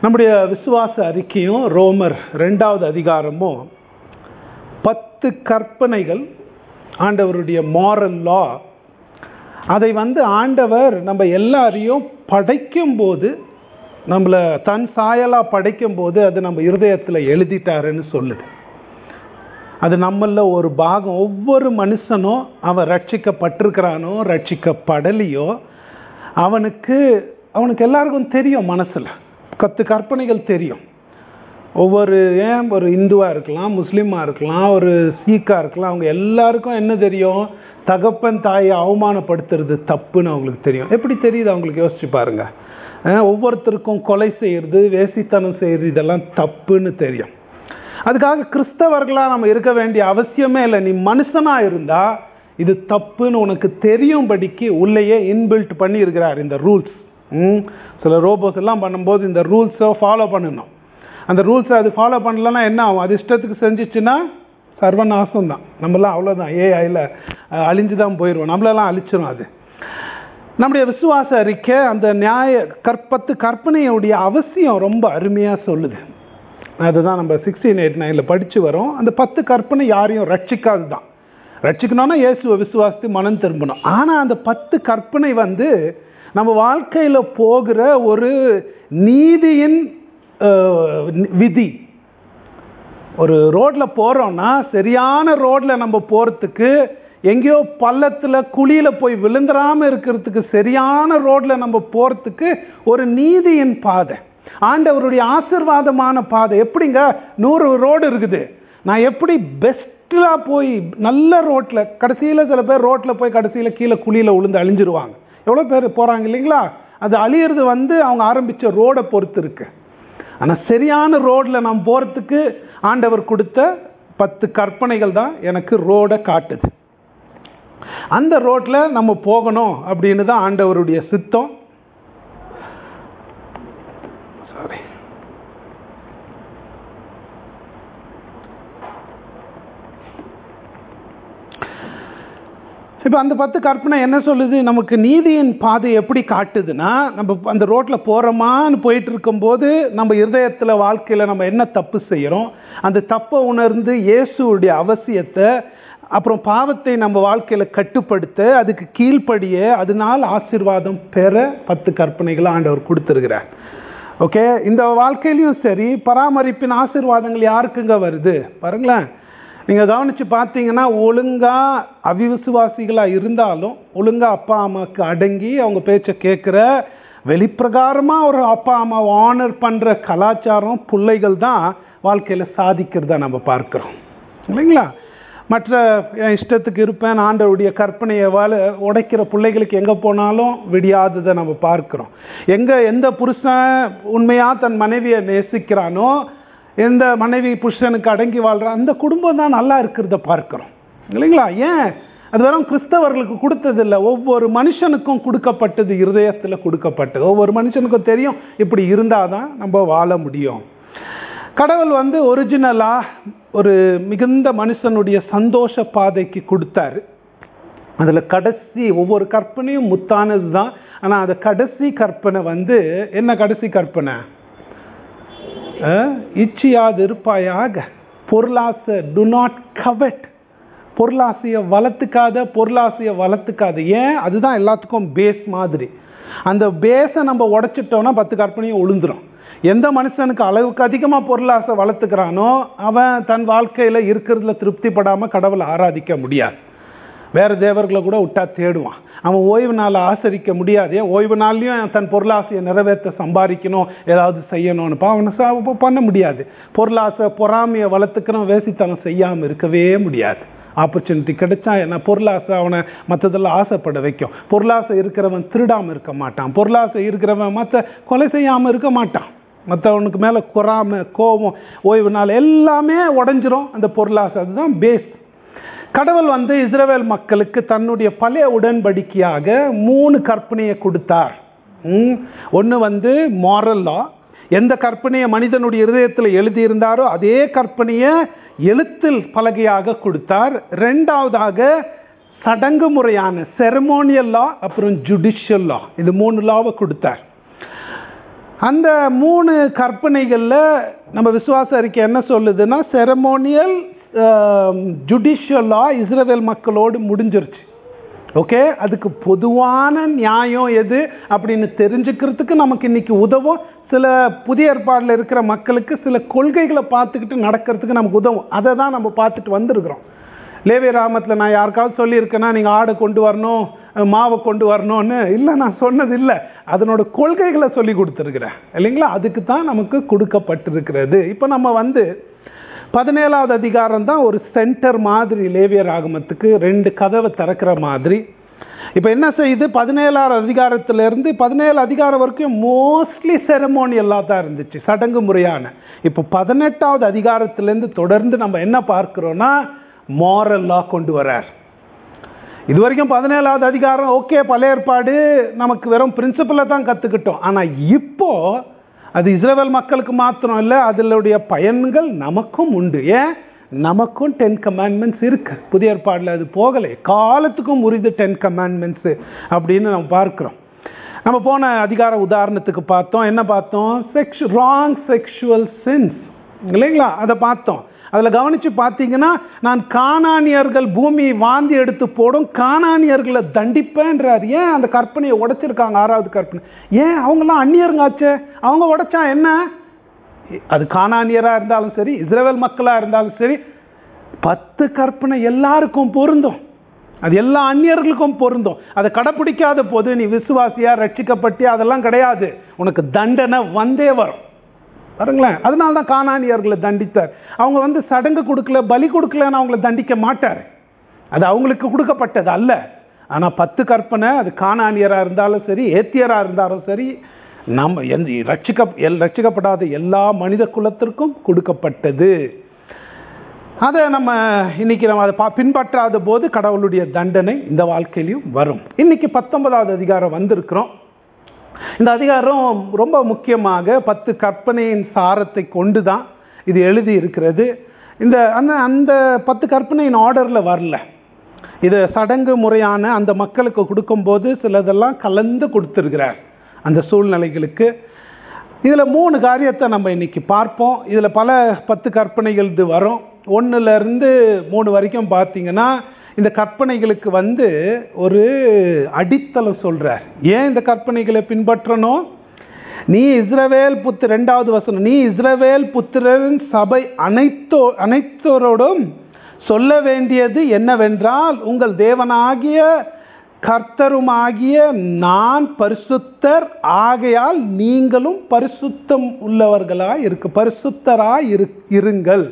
நம்முடைய விசுவாச அறிக்கையும் ரோமர் ரெண்டாவது அதிகாரமும் பத்து கற்பனைகள் ஆண்டவருடைய மாரல் லா அதை வந்து ஆண்டவர் நம்ம எல்லாரையும் படைக்கும் போது நம்மளை தன் சாயலாக படைக்கும் போது அது நம்ம இருதயத்தில் எழுதிட்டாருன்னு சொல்லுது அது நம்மள ஒரு பாகம் ஒவ்வொரு மனுஷனும் அவன் ரட்சிக்கப்பட்டிருக்கிறானோ ரட்சிக்கப்படலையோ அவனுக்கு அவனுக்கு எல்லாருக்கும் தெரியும் மனசில் கத்து கற்பனைகள் தெரியும் ஒவ்வொரு ஏன் ஒரு இந்துவாக இருக்கலாம் முஸ்லீமாக இருக்கலாம் ஒரு சீக்காக இருக்கலாம் அவங்க எல்லாருக்கும் என்ன தெரியும் தகப்பன் தாயை அவமானப்படுத்துறது தப்புன்னு அவங்களுக்கு தெரியும் எப்படி தெரியுது அவங்களுக்கு யோசிச்சு பாருங்க அஹ் ஒவ்வொருத்தருக்கும் கொலை செய்யறது வேசித்தனம் செய்யறது இதெல்லாம் தப்புன்னு தெரியும் அதுக்காக கிறிஸ்தவர்களாக நம்ம இருக்க வேண்டிய அவசியமே இல்லை நீ மனுஷனாக இருந்தா இது தப்புன்னு உனக்கு தெரியும்படிக்கு உள்ளேயே இன்பில்ட் பண்ணி இருக்கிறார் இந்த ரூல்ஸ் சில ரோபோஸ் எல்லாம் பண்ணும்போது இந்த ரூல்ஸை ஃபாலோ பண்ணணும் அந்த ரூல்ஸை அது ஃபாலோ பண்ணலன்னா என்ன ஆகும் அது இஷ்டத்துக்கு செஞ்சிச்சுன்னா சர்வநாசம் தான் நம்மளாம் அவ்வளோதான் ஏஐயில் அழிஞ்சு தான் போயிடுவோம் நம்மளெல்லாம் அழிச்சிரும் அது நம்முடைய விசுவாச அறிக்கை அந்த நியாய கற்பத்து கற்பனையுடைய அவசியம் ரொம்ப அருமையாக சொல்லுது அதுதான் நம்ம சிக்ஸ்டீன் எயிட் நைனில் படித்து வரோம் அந்த பத்து கற்பனை யாரையும் ரட்சிக்காது தான் ரட்சிக்கணும்னா இயேசுவை விசுவாசித்து மனம் திரும்பணும் ஆனால் அந்த பத்து கற்பனை வந்து நம்ம வாழ்க்கையில் போகிற ஒரு நீதியின் அஹ், விதி ஒரு ரோட்டில் போகிறோன்னா சரியான ரோட்டில் நம்ம போகிறதுக்கு எங்கேயோ பள்ளத்தில் குழியில் போய் விழுந்துடாமல் இருக்கிறதுக்கு சரியான ரோட்டில் நம்ம போகிறதுக்கு ஒரு நீதியின் பாதை ஆண்டவருடைய ஆசிர்வாதமான பாதை எப்படிங்க நூறு ரோடு இருக்குது நான் எப்படி பெஸ்ட்டாக போய் நல்ல ரோட்டில் கடைசியில் சில பேர் ரோட்டில் போய் கடைசியில் கீழே குழியில் விழுந்து அழிஞ்சிருவாங்க எவ்வளோ பேர் போகிறாங்க இல்லைங்களா அது அழியிறது வந்து அவங்க ஆரம்பித்த ரோடை பொறுத்து இருக்கு ஆனால் சரியான ரோட்டில் நான் போகிறதுக்கு ஆண்டவர் கொடுத்த பத்து கற்பனைகள் தான் எனக்கு ரோடை காட்டுது அந்த ரோட்டில் நம்ம போகணும் அப்படின்னு தான் ஆண்டவருடைய சித்தம் சாரி இப்போ அந்த பத்து கற்பனை என்ன சொல்லுது நமக்கு நீதியின் பாதை எப்படி காட்டுதுன்னா நம்ம அந்த ரோட்டில் போகிறோமான்னு போயிட்டு இருக்கும்போது நம்ம இருதயத்தில் வாழ்க்கையில் நம்ம என்ன தப்பு செய்கிறோம் அந்த தப்பை உணர்ந்து இயேசுடைய அவசியத்தை அப்புறம் பாவத்தை நம்ம வாழ்க்கையில் கட்டுப்படுத்த அதுக்கு கீழ்ப்படிய அதனால் ஆசீர்வாதம் பெற பத்து கற்பனைகளை ஆண்டவர் கொடுத்துருக்கிறார் ஓகே இந்த வாழ்க்கையிலையும் சரி பராமரிப்பின் ஆசீர்வாதங்கள் யாருக்குங்க வருது பாருங்களேன் நீங்கள் கவனித்து பார்த்தீங்கன்னா ஒழுங்காக அவிவிசுவாசிகளாக இருந்தாலும் ஒழுங்காக அப்பா அம்மாவுக்கு அடங்கி அவங்க பேச்சை கேட்குற வெளிப்பிரகாரமாக ஒரு அப்பா அம்மாவை ஆனர் பண்ணுற கலாச்சாரம் பிள்ளைகள் தான் வாழ்க்கையில் சாதிக்கிறதா நம்ம பார்க்குறோம் இல்லைங்களா மற்ற என் இஷ்டத்துக்கு இருப்பேன் ஆண்டவருடைய கற்பனையை வாழ உடைக்கிற பிள்ளைகளுக்கு எங்கே போனாலும் விடியாததை நம்ம பார்க்குறோம் எங்கே எந்த புருஷன் உண்மையாக தன் மனைவியை நேசிக்கிறானோ எந்த மனைவி புருஷனுக்கு அடங்கி வாழ்கிற அந்த குடும்பம் தான் நல்லா இருக்கிறத பார்க்குறோம் இல்லைங்களா ஏன் அது வெறும் கிறிஸ்தவர்களுக்கு கொடுத்ததில்ல ஒவ்வொரு மனுஷனுக்கும் கொடுக்கப்பட்டது இருதயத்தில் கொடுக்கப்பட்டது ஒவ்வொரு மனுஷனுக்கும் தெரியும் இப்படி இருந்தால் தான் நம்ம வாழ முடியும் கடவுள் வந்து ஒரிஜினலாக ஒரு மிகுந்த மனுஷனுடைய சந்தோஷ பாதைக்கு கொடுத்தாரு அதில் கடைசி ஒவ்வொரு கற்பனையும் முத்தானது தான் ஆனால் அந்த கடைசி கற்பனை வந்து என்ன கடைசி கற்பனை இச்சியாது இருப்பாயாக பொருளாசை டு நாட் கவெட் பொருளாசையை வளர்த்துக்காத பொருளாசையை வளர்த்துக்காத ஏன் அதுதான் எல்லாத்துக்கும் பேஸ் மாதிரி அந்த பேஸை நம்ம உடைச்சிட்டோம்னா பத்து கற்பனையும் உளுந்துரும் எந்த மனுஷனுக்கு அளவுக்கு அதிகமாக பொருளாசை வளர்த்துக்கிறானோ அவன் தன் வாழ்க்கையில் இருக்கிறதுல திருப்திப்படாமல் கடவுளை ஆராதிக்க முடியாது வேறு தேவர்களை கூட விட்டா தேடுவான் அவன் ஓய்வு நாளை ஆசரிக்க முடியாது ஓய்வு நாள்லையும் தன் பொருளாசையை நிறைவேற்ற சம்பாதிக்கணும் ஏதாவது செய்யணும்னு அவனை பண்ண முடியாது பொருளாசை பொறாமையை வளர்த்துக்கிறோம் வேசித்தனம் செய்யாமல் இருக்கவே முடியாது ஆப்பர்ச்சுனிட்டி கிடைச்சா என்ன பொருளாசை அவனை மற்றதெல்லாம் ஆசைப்பட வைக்கும் பொருளாசை இருக்கிறவன் திருடாமல் இருக்க மாட்டான் பொருளாசை இருக்கிறவன் மற்ற கொலை செய்யாமல் இருக்க மாட்டான் மற்றவனுக்கு மேலே குறாம கோபம் ஓய்வு நாள் எல்லாமே உடஞ்சிரும் அந்த பொருளாசை அதுதான் பேஸ் கடவுள் வந்து இஸ்ரேல் மக்களுக்கு தன்னுடைய பழைய உடன்படிக்கையாக மூணு கற்பனையை கொடுத்தார் ஒன்று வந்து மாரல் லா எந்த கற்பனையை மனிதனுடைய இருதயத்தில் எழுதியிருந்தாரோ அதே கற்பனையை எழுத்தில் பலகையாக கொடுத்தார் ரெண்டாவதாக சடங்கு முறையான செரமோனியல் லா அப்புறம் ஜுடிஷியல் லா இது மூணு லாவை கொடுத்தார் அந்த மூணு கற்பனைகளில் நம்ம விசுவாச அறிக்கை என்ன சொல்லுதுன்னா செரமோனியல் ஜுடிஷியல் லா இஸ்ரேல் மக்களோடு முடிஞ்சிருச்சு ஓகே அதுக்கு பொதுவான நியாயம் எது அப்படின்னு தெரிஞ்சுக்கிறதுக்கு நமக்கு இன்னைக்கு உதவும் சில புதிய ஏற்பாடில் இருக்கிற மக்களுக்கு சில கொள்கைகளை பார்த்துக்கிட்டு நடக்கிறதுக்கு நமக்கு உதவும் அதை தான் நம்ம பார்த்துட்டு வந்திருக்கிறோம் லேவிய ராமத்தில் நான் யாருக்காவது சொல்லியிருக்கேன்னா நீங்கள் ஆடை கொண்டு வரணும் மாவை கொண்டு வரணும்னு இல்லை நான் சொன்னது இல்லை அதனோட கொள்கைகளை சொல்லி கொடுத்துருக்குறேன் இல்லைங்களா அதுக்கு தான் நமக்கு கொடுக்கப்பட்டிருக்கிறது இப்போ நம்ம வந்து பதினேழாவது அதிகாரம் தான் ஒரு சென்டர் மாதிரி லேவியர் ஆகமத்துக்கு ரெண்டு கதவை திறக்கிற மாதிரி இப்போ என்ன செய்யுது பதினேழாவது அதிகாரத்திலிருந்து பதினேழு அதிகாரம் வரைக்கும் மோஸ்ட்லி செரமோனியல்லாக தான் இருந்துச்சு சடங்கு முறையான இப்போ பதினெட்டாவது அதிகாரத்திலேருந்து தொடர்ந்து நம்ம என்ன பார்க்குறோன்னா மாரல்லாக கொண்டு வரார் இது வரைக்கும் பதினேழாவது அதிகாரம் ஓகே பழைய ஏற்பாடு நமக்கு வெறும் பிரின்சிபலை தான் கற்றுக்கிட்டோம் ஆனால் இப்போ அது இஸ்ரேல் மக்களுக்கு மாத்திரம் இல்லை அதனுடைய பயன்கள் நமக்கும் உண்டு ஏன் நமக்கும் டென் கமாண்ட்மெண்ட்ஸ் இருக்கு புதிய ஏற்பாடில் அது போகலை காலத்துக்கும் உரிது டென் கமாண்ட்மெண்ட்ஸு அப்படின்னு நம்ம பார்க்குறோம் நம்ம போன அதிகார உதாரணத்துக்கு பார்த்தோம் என்ன பார்த்தோம் செக்ஷு ராங் செக்ஷுவல் சென்ஸ் இல்லைங்களா அதை பார்த்தோம் அதில் கவனித்து பார்த்தீங்கன்னா நான் காணானியர்கள் பூமி வாந்தி எடுத்து போடும் காணானியர்களை தண்டிப்பேன்றார் ஏன் அந்த கற்பனையை உடைச்சிருக்காங்க ஆறாவது கற்பனை ஏன் அவங்களாம் அந்நியருங்காச்சே அவங்க உடைச்சா என்ன அது காணானியராக இருந்தாலும் சரி இஸ்ரேல் மக்களாக இருந்தாலும் சரி பத்து கற்பனை எல்லாருக்கும் பொருந்தும் அது எல்லா அந்நியர்களுக்கும் பொருந்தும் அதை கடைப்பிடிக்காத போது நீ விசுவாசியா ரட்சிக்கப்பட்டியா அதெல்லாம் கிடையாது உனக்கு தண்டனை வந்தே வரும் பாருங்களேன் அதனால தான் காணானியர்களை தண்டித்தார் அவங்க வந்து சடங்கு கொடுக்கல பலி கொடுக்கலன்னு அவங்கள தண்டிக்க மாட்டார் அது அவங்களுக்கு கொடுக்கப்பட்டது அல்ல ஆனால் பத்து கற்பனை அது காணானியராக இருந்தாலும் சரி ஏத்தியராக இருந்தாலும் சரி நம்ம எந்த ரட்சிக்க எல் ரட்சிக்கப்படாத எல்லா மனித குலத்திற்கும் கொடுக்கப்பட்டது அதை நம்ம இன்னைக்கு நம்ம அதை பா பின்பற்றாத போது கடவுளுடைய தண்டனை இந்த வாழ்க்கையிலையும் வரும் இன்னைக்கு பத்தொன்பதாவது அதிகாரம் வந்திருக்கிறோம் இந்த அதிகாரம் ரொம்ப முக்கியமாக பத்து கற்பனையின் சாரத்தை கொண்டு தான் இது எழுதி இருக்கிறது இந்த அந்த அந்த பத்து கற்பனையின் ஆர்டரில் வரல இது சடங்கு முறையான அந்த மக்களுக்கு கொடுக்கும்போது சிலதெல்லாம் கலந்து கொடுத்துருக்கிறார் அந்த சூழ்நிலைகளுக்கு இதில் மூணு காரியத்தை நம்ம இன்னைக்கு பார்ப்போம் இதில் பல பத்து கற்பனைகள் இது வரும் ஒன்றுலேருந்து மூணு வரைக்கும் பார்த்தீங்கன்னா இந்த கற்பனைகளுக்கு வந்து ஒரு அடித்தளம் சொல்கிறார் ஏன் இந்த கற்பனைகளை பின்பற்றணும் நீ இஸ்ரவேல் புத்து ரெண்டாவது வசனம் நீ இஸ்ரவேல் புத்திரரின் சபை அனைத்தோ அனைத்தோரோடும் சொல்ல வேண்டியது என்னவென்றால் உங்கள் தேவனாகிய கர்த்தருமாகிய நான் பரிசுத்தர் ஆகையால் நீங்களும் பரிசுத்தம் உள்ளவர்களாய் இருக்கு பரிசுத்தராய் இரு இருங்கள்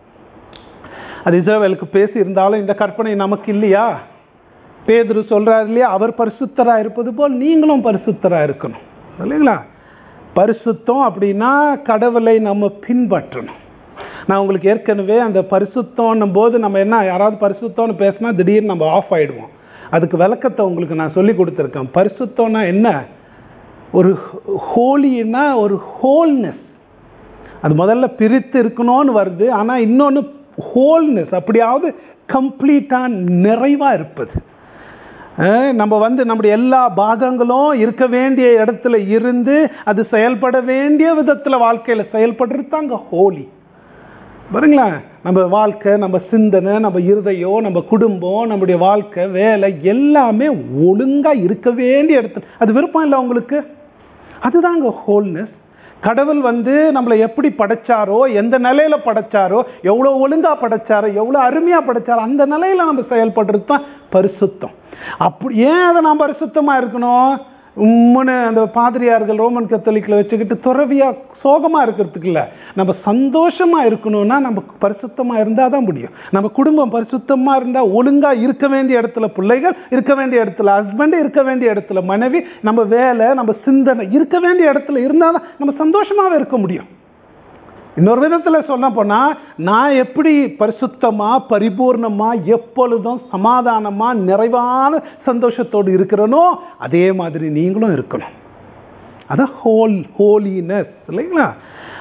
அது இஸ்ரவேலுக்கு பேசி இருந்தாலும் இந்த கற்பனை நமக்கு இல்லையா பேதுரு சொல்றாரு இல்லையா அவர் பரிசுத்தரா இருப்பது போல் நீங்களும் பரிசுத்தரா இருக்கணும் இல்லைங்களா பரிசுத்தம் அப்படின்னா கடவுளை நம்ம பின்பற்றணும் நான் உங்களுக்கு ஏற்கனவே அந்த பரிசுத்தம்னும் போது நம்ம என்ன யாராவது பரிசுத்தம்னு பேசினா திடீர்னு நம்ம ஆஃப் ஆயிடுவோம் அதுக்கு விளக்கத்தை உங்களுக்கு நான் சொல்லி கொடுத்துருக்கேன் பரிசுத்தம்னா என்ன ஒரு ஹோலின்னா ஒரு ஹோல்னஸ் அது முதல்ல பிரித்து இருக்கணும்னு வருது ஆனால் இன்னொன்று ஹோல்னஸ் அப்படியாவது கம்ப்ளீட்டாக நிறைவாக இருப்பது நம்ம வந்து நம்முடைய எல்லா பாகங்களும் இருக்க வேண்டிய இடத்துல இருந்து அது செயல்பட வேண்டிய விதத்தில் வாழ்க்கையில் செயல்படுறது தாங்க ஹோலி பாருங்களா நம்ம வாழ்க்கை நம்ம சிந்தனை நம்ம இருதயம் நம்ம குடும்பம் நம்முடைய வாழ்க்கை வேலை எல்லாமே ஒழுங்காக இருக்க வேண்டிய இடத்துல அது விருப்பம் இல்லை உங்களுக்கு அதுதாங்க ஹோல்னஸ் கடவுள் வந்து நம்மளை எப்படி படைச்சாரோ எந்த நிலையில படைச்சாரோ எவ்வளோ ஒழுங்கா படைச்சாரோ எவ்வளோ அருமையா படைச்சாரோ அந்த நிலையில நம்ம செயல்படுறது தான் பரிசுத்தம் அப்படி ஏன் அதை நாம் பரிசுத்தமா இருக்கணும் உம்முன்னு அந்த பாதிரியார்கள் ரோமன் கத்தோலிக்கில் வச்சுக்கிட்டு துறவியா சோகமா இருக்கிறதுக்கு இல்லை நம்ம சந்தோஷமா இருக்கணும்னா நம்ம பரிசுத்தமா இருந்தால் தான் முடியும் நம்ம குடும்பம் பரிசுத்தமா இருந்தால் ஒழுங்கா இருக்க வேண்டிய இடத்துல பிள்ளைகள் இருக்க வேண்டிய இடத்துல ஹஸ்பண்ட் இருக்க வேண்டிய இடத்துல மனைவி நம்ம வேலை நம்ம சிந்தனை இருக்க வேண்டிய இடத்துல இருந்தால் தான் நம்ம சந்தோஷமாவே இருக்க முடியும் இன்னொரு விதத்தில் சொல்ல போனால் நான் எப்படி பரிசுத்தமாக பரிபூர்ணமாக எப்பொழுதும் சமாதானமாக நிறைவான சந்தோஷத்தோடு இருக்கிறனோ அதே மாதிரி நீங்களும் இருக்கணும் அதான் ஹோல் ஹோலினஸ் இல்லைங்களா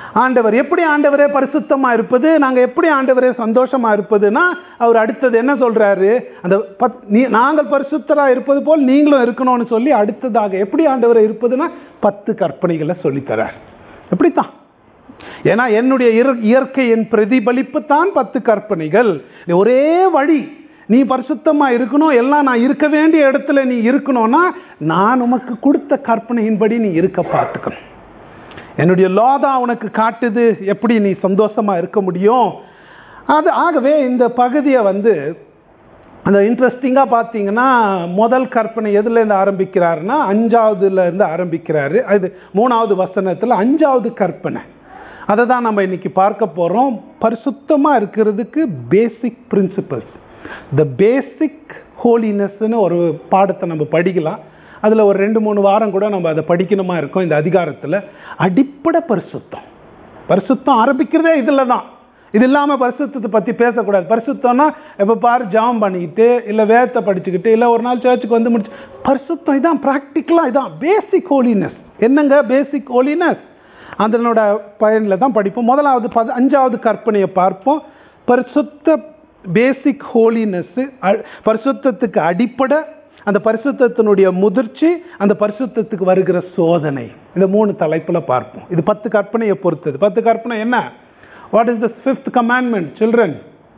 ஆண்டவர் எப்படி ஆண்டவரே பரிசுத்தமா இருப்பது நாங்க எப்படி ஆண்டவரே சந்தோஷமா இருப்பதுன்னா அவர் அடுத்தது என்ன சொல்றாரு அந்த பத் நீ நாங்கள் பரிசுத்தரா இருப்பது போல் நீங்களும் இருக்கணும்னு சொல்லி அடுத்ததாக எப்படி ஆண்டவரை இருப்பதுன்னா பத்து கற்பனைகளை சொல்லித்தரார் எப்படித்தான் ஏன்னா என்னுடைய இயற்- இயற்கையின் பிரதிபலிப்பு தான் பத்து கற்பனைகள் ஒரே வழி நீ பரிசுத்தமா இருக்கணும் எல்லாம் நான் இருக்க வேண்டிய இடத்துல நீ இருக்கணும்னா நான் உமக்கு கொடுத்த கற்பனையின்படி நீ இருக்க பார்த்துக்கணும் என்னுடைய law தான் உனக்கு காட்டுது எப்படி நீ சந்தோஷமா இருக்க முடியும் அது ஆகவே இந்த பகுதியை வந்து அந்த இன்ட்ரெஸ்டிங்காக பார்த்தீங்கன்னா முதல் கற்பனை எதுலேருந்து ஆரம்பிக்கிறாருன்னா அஞ்சாவதுல இருந்து ஆரம்பிக்கிறாரு அது மூணாவது வசனத்தில் அஞ்சாவது கற்பனை அதை தான் நம்ம இன்னைக்கு பார்க்க போகிறோம் பரிசுத்தமாக இருக்கிறதுக்கு பேசிக் பிரின்சிபல்ஸ் த பேசிக் ஹோலினஸ்னு ஒரு பாடத்தை நம்ம படிக்கலாம் அதில் ஒரு ரெண்டு மூணு வாரம் கூட நம்ம அதை படிக்கணுமா இருக்கோம் இந்த அதிகாரத்தில் அடிப்படை பரிசுத்தம் பரிசுத்தம் ஆரம்பிக்கிறதே இதில் தான் இது இல்லாமல் பரிசுத்தத்தை பற்றி பேசக்கூடாது பரிசுத்தம்னா எப்போ பாரு ஜாம் பண்ணிக்கிட்டு இல்லை வேதத்தை படிச்சுக்கிட்டு இல்லை ஒரு நாள் சர்ச்சுக்கு வந்து முடிச்சு பரிசுத்தம் இதான் ப்ராக்டிக்கலாக இதான் பேசிக் ஹோலினஸ் என்னங்க பேசிக் ஹோலினஸ் அதனோட பயனில் தான் படிப்போம் முதலாவது பத அஞ்சாவது கற்பனையை பார்ப்போம் பரிசுத்த பேசிக் ஹோலினஸ் பரிசுத்தத்துக்கு அடிப்படை அந்த பரிசுத்தத்தினுடைய முதிர்ச்சி அந்த பரிசுத்தத்துக்கு வருகிற சோதனை இந்த மூணு தலைப்பில் பார்ப்போம் இது பத்து கற்பனையை பொறுத்தது பத்து கற்பனை என்ன what is the fifth commandment children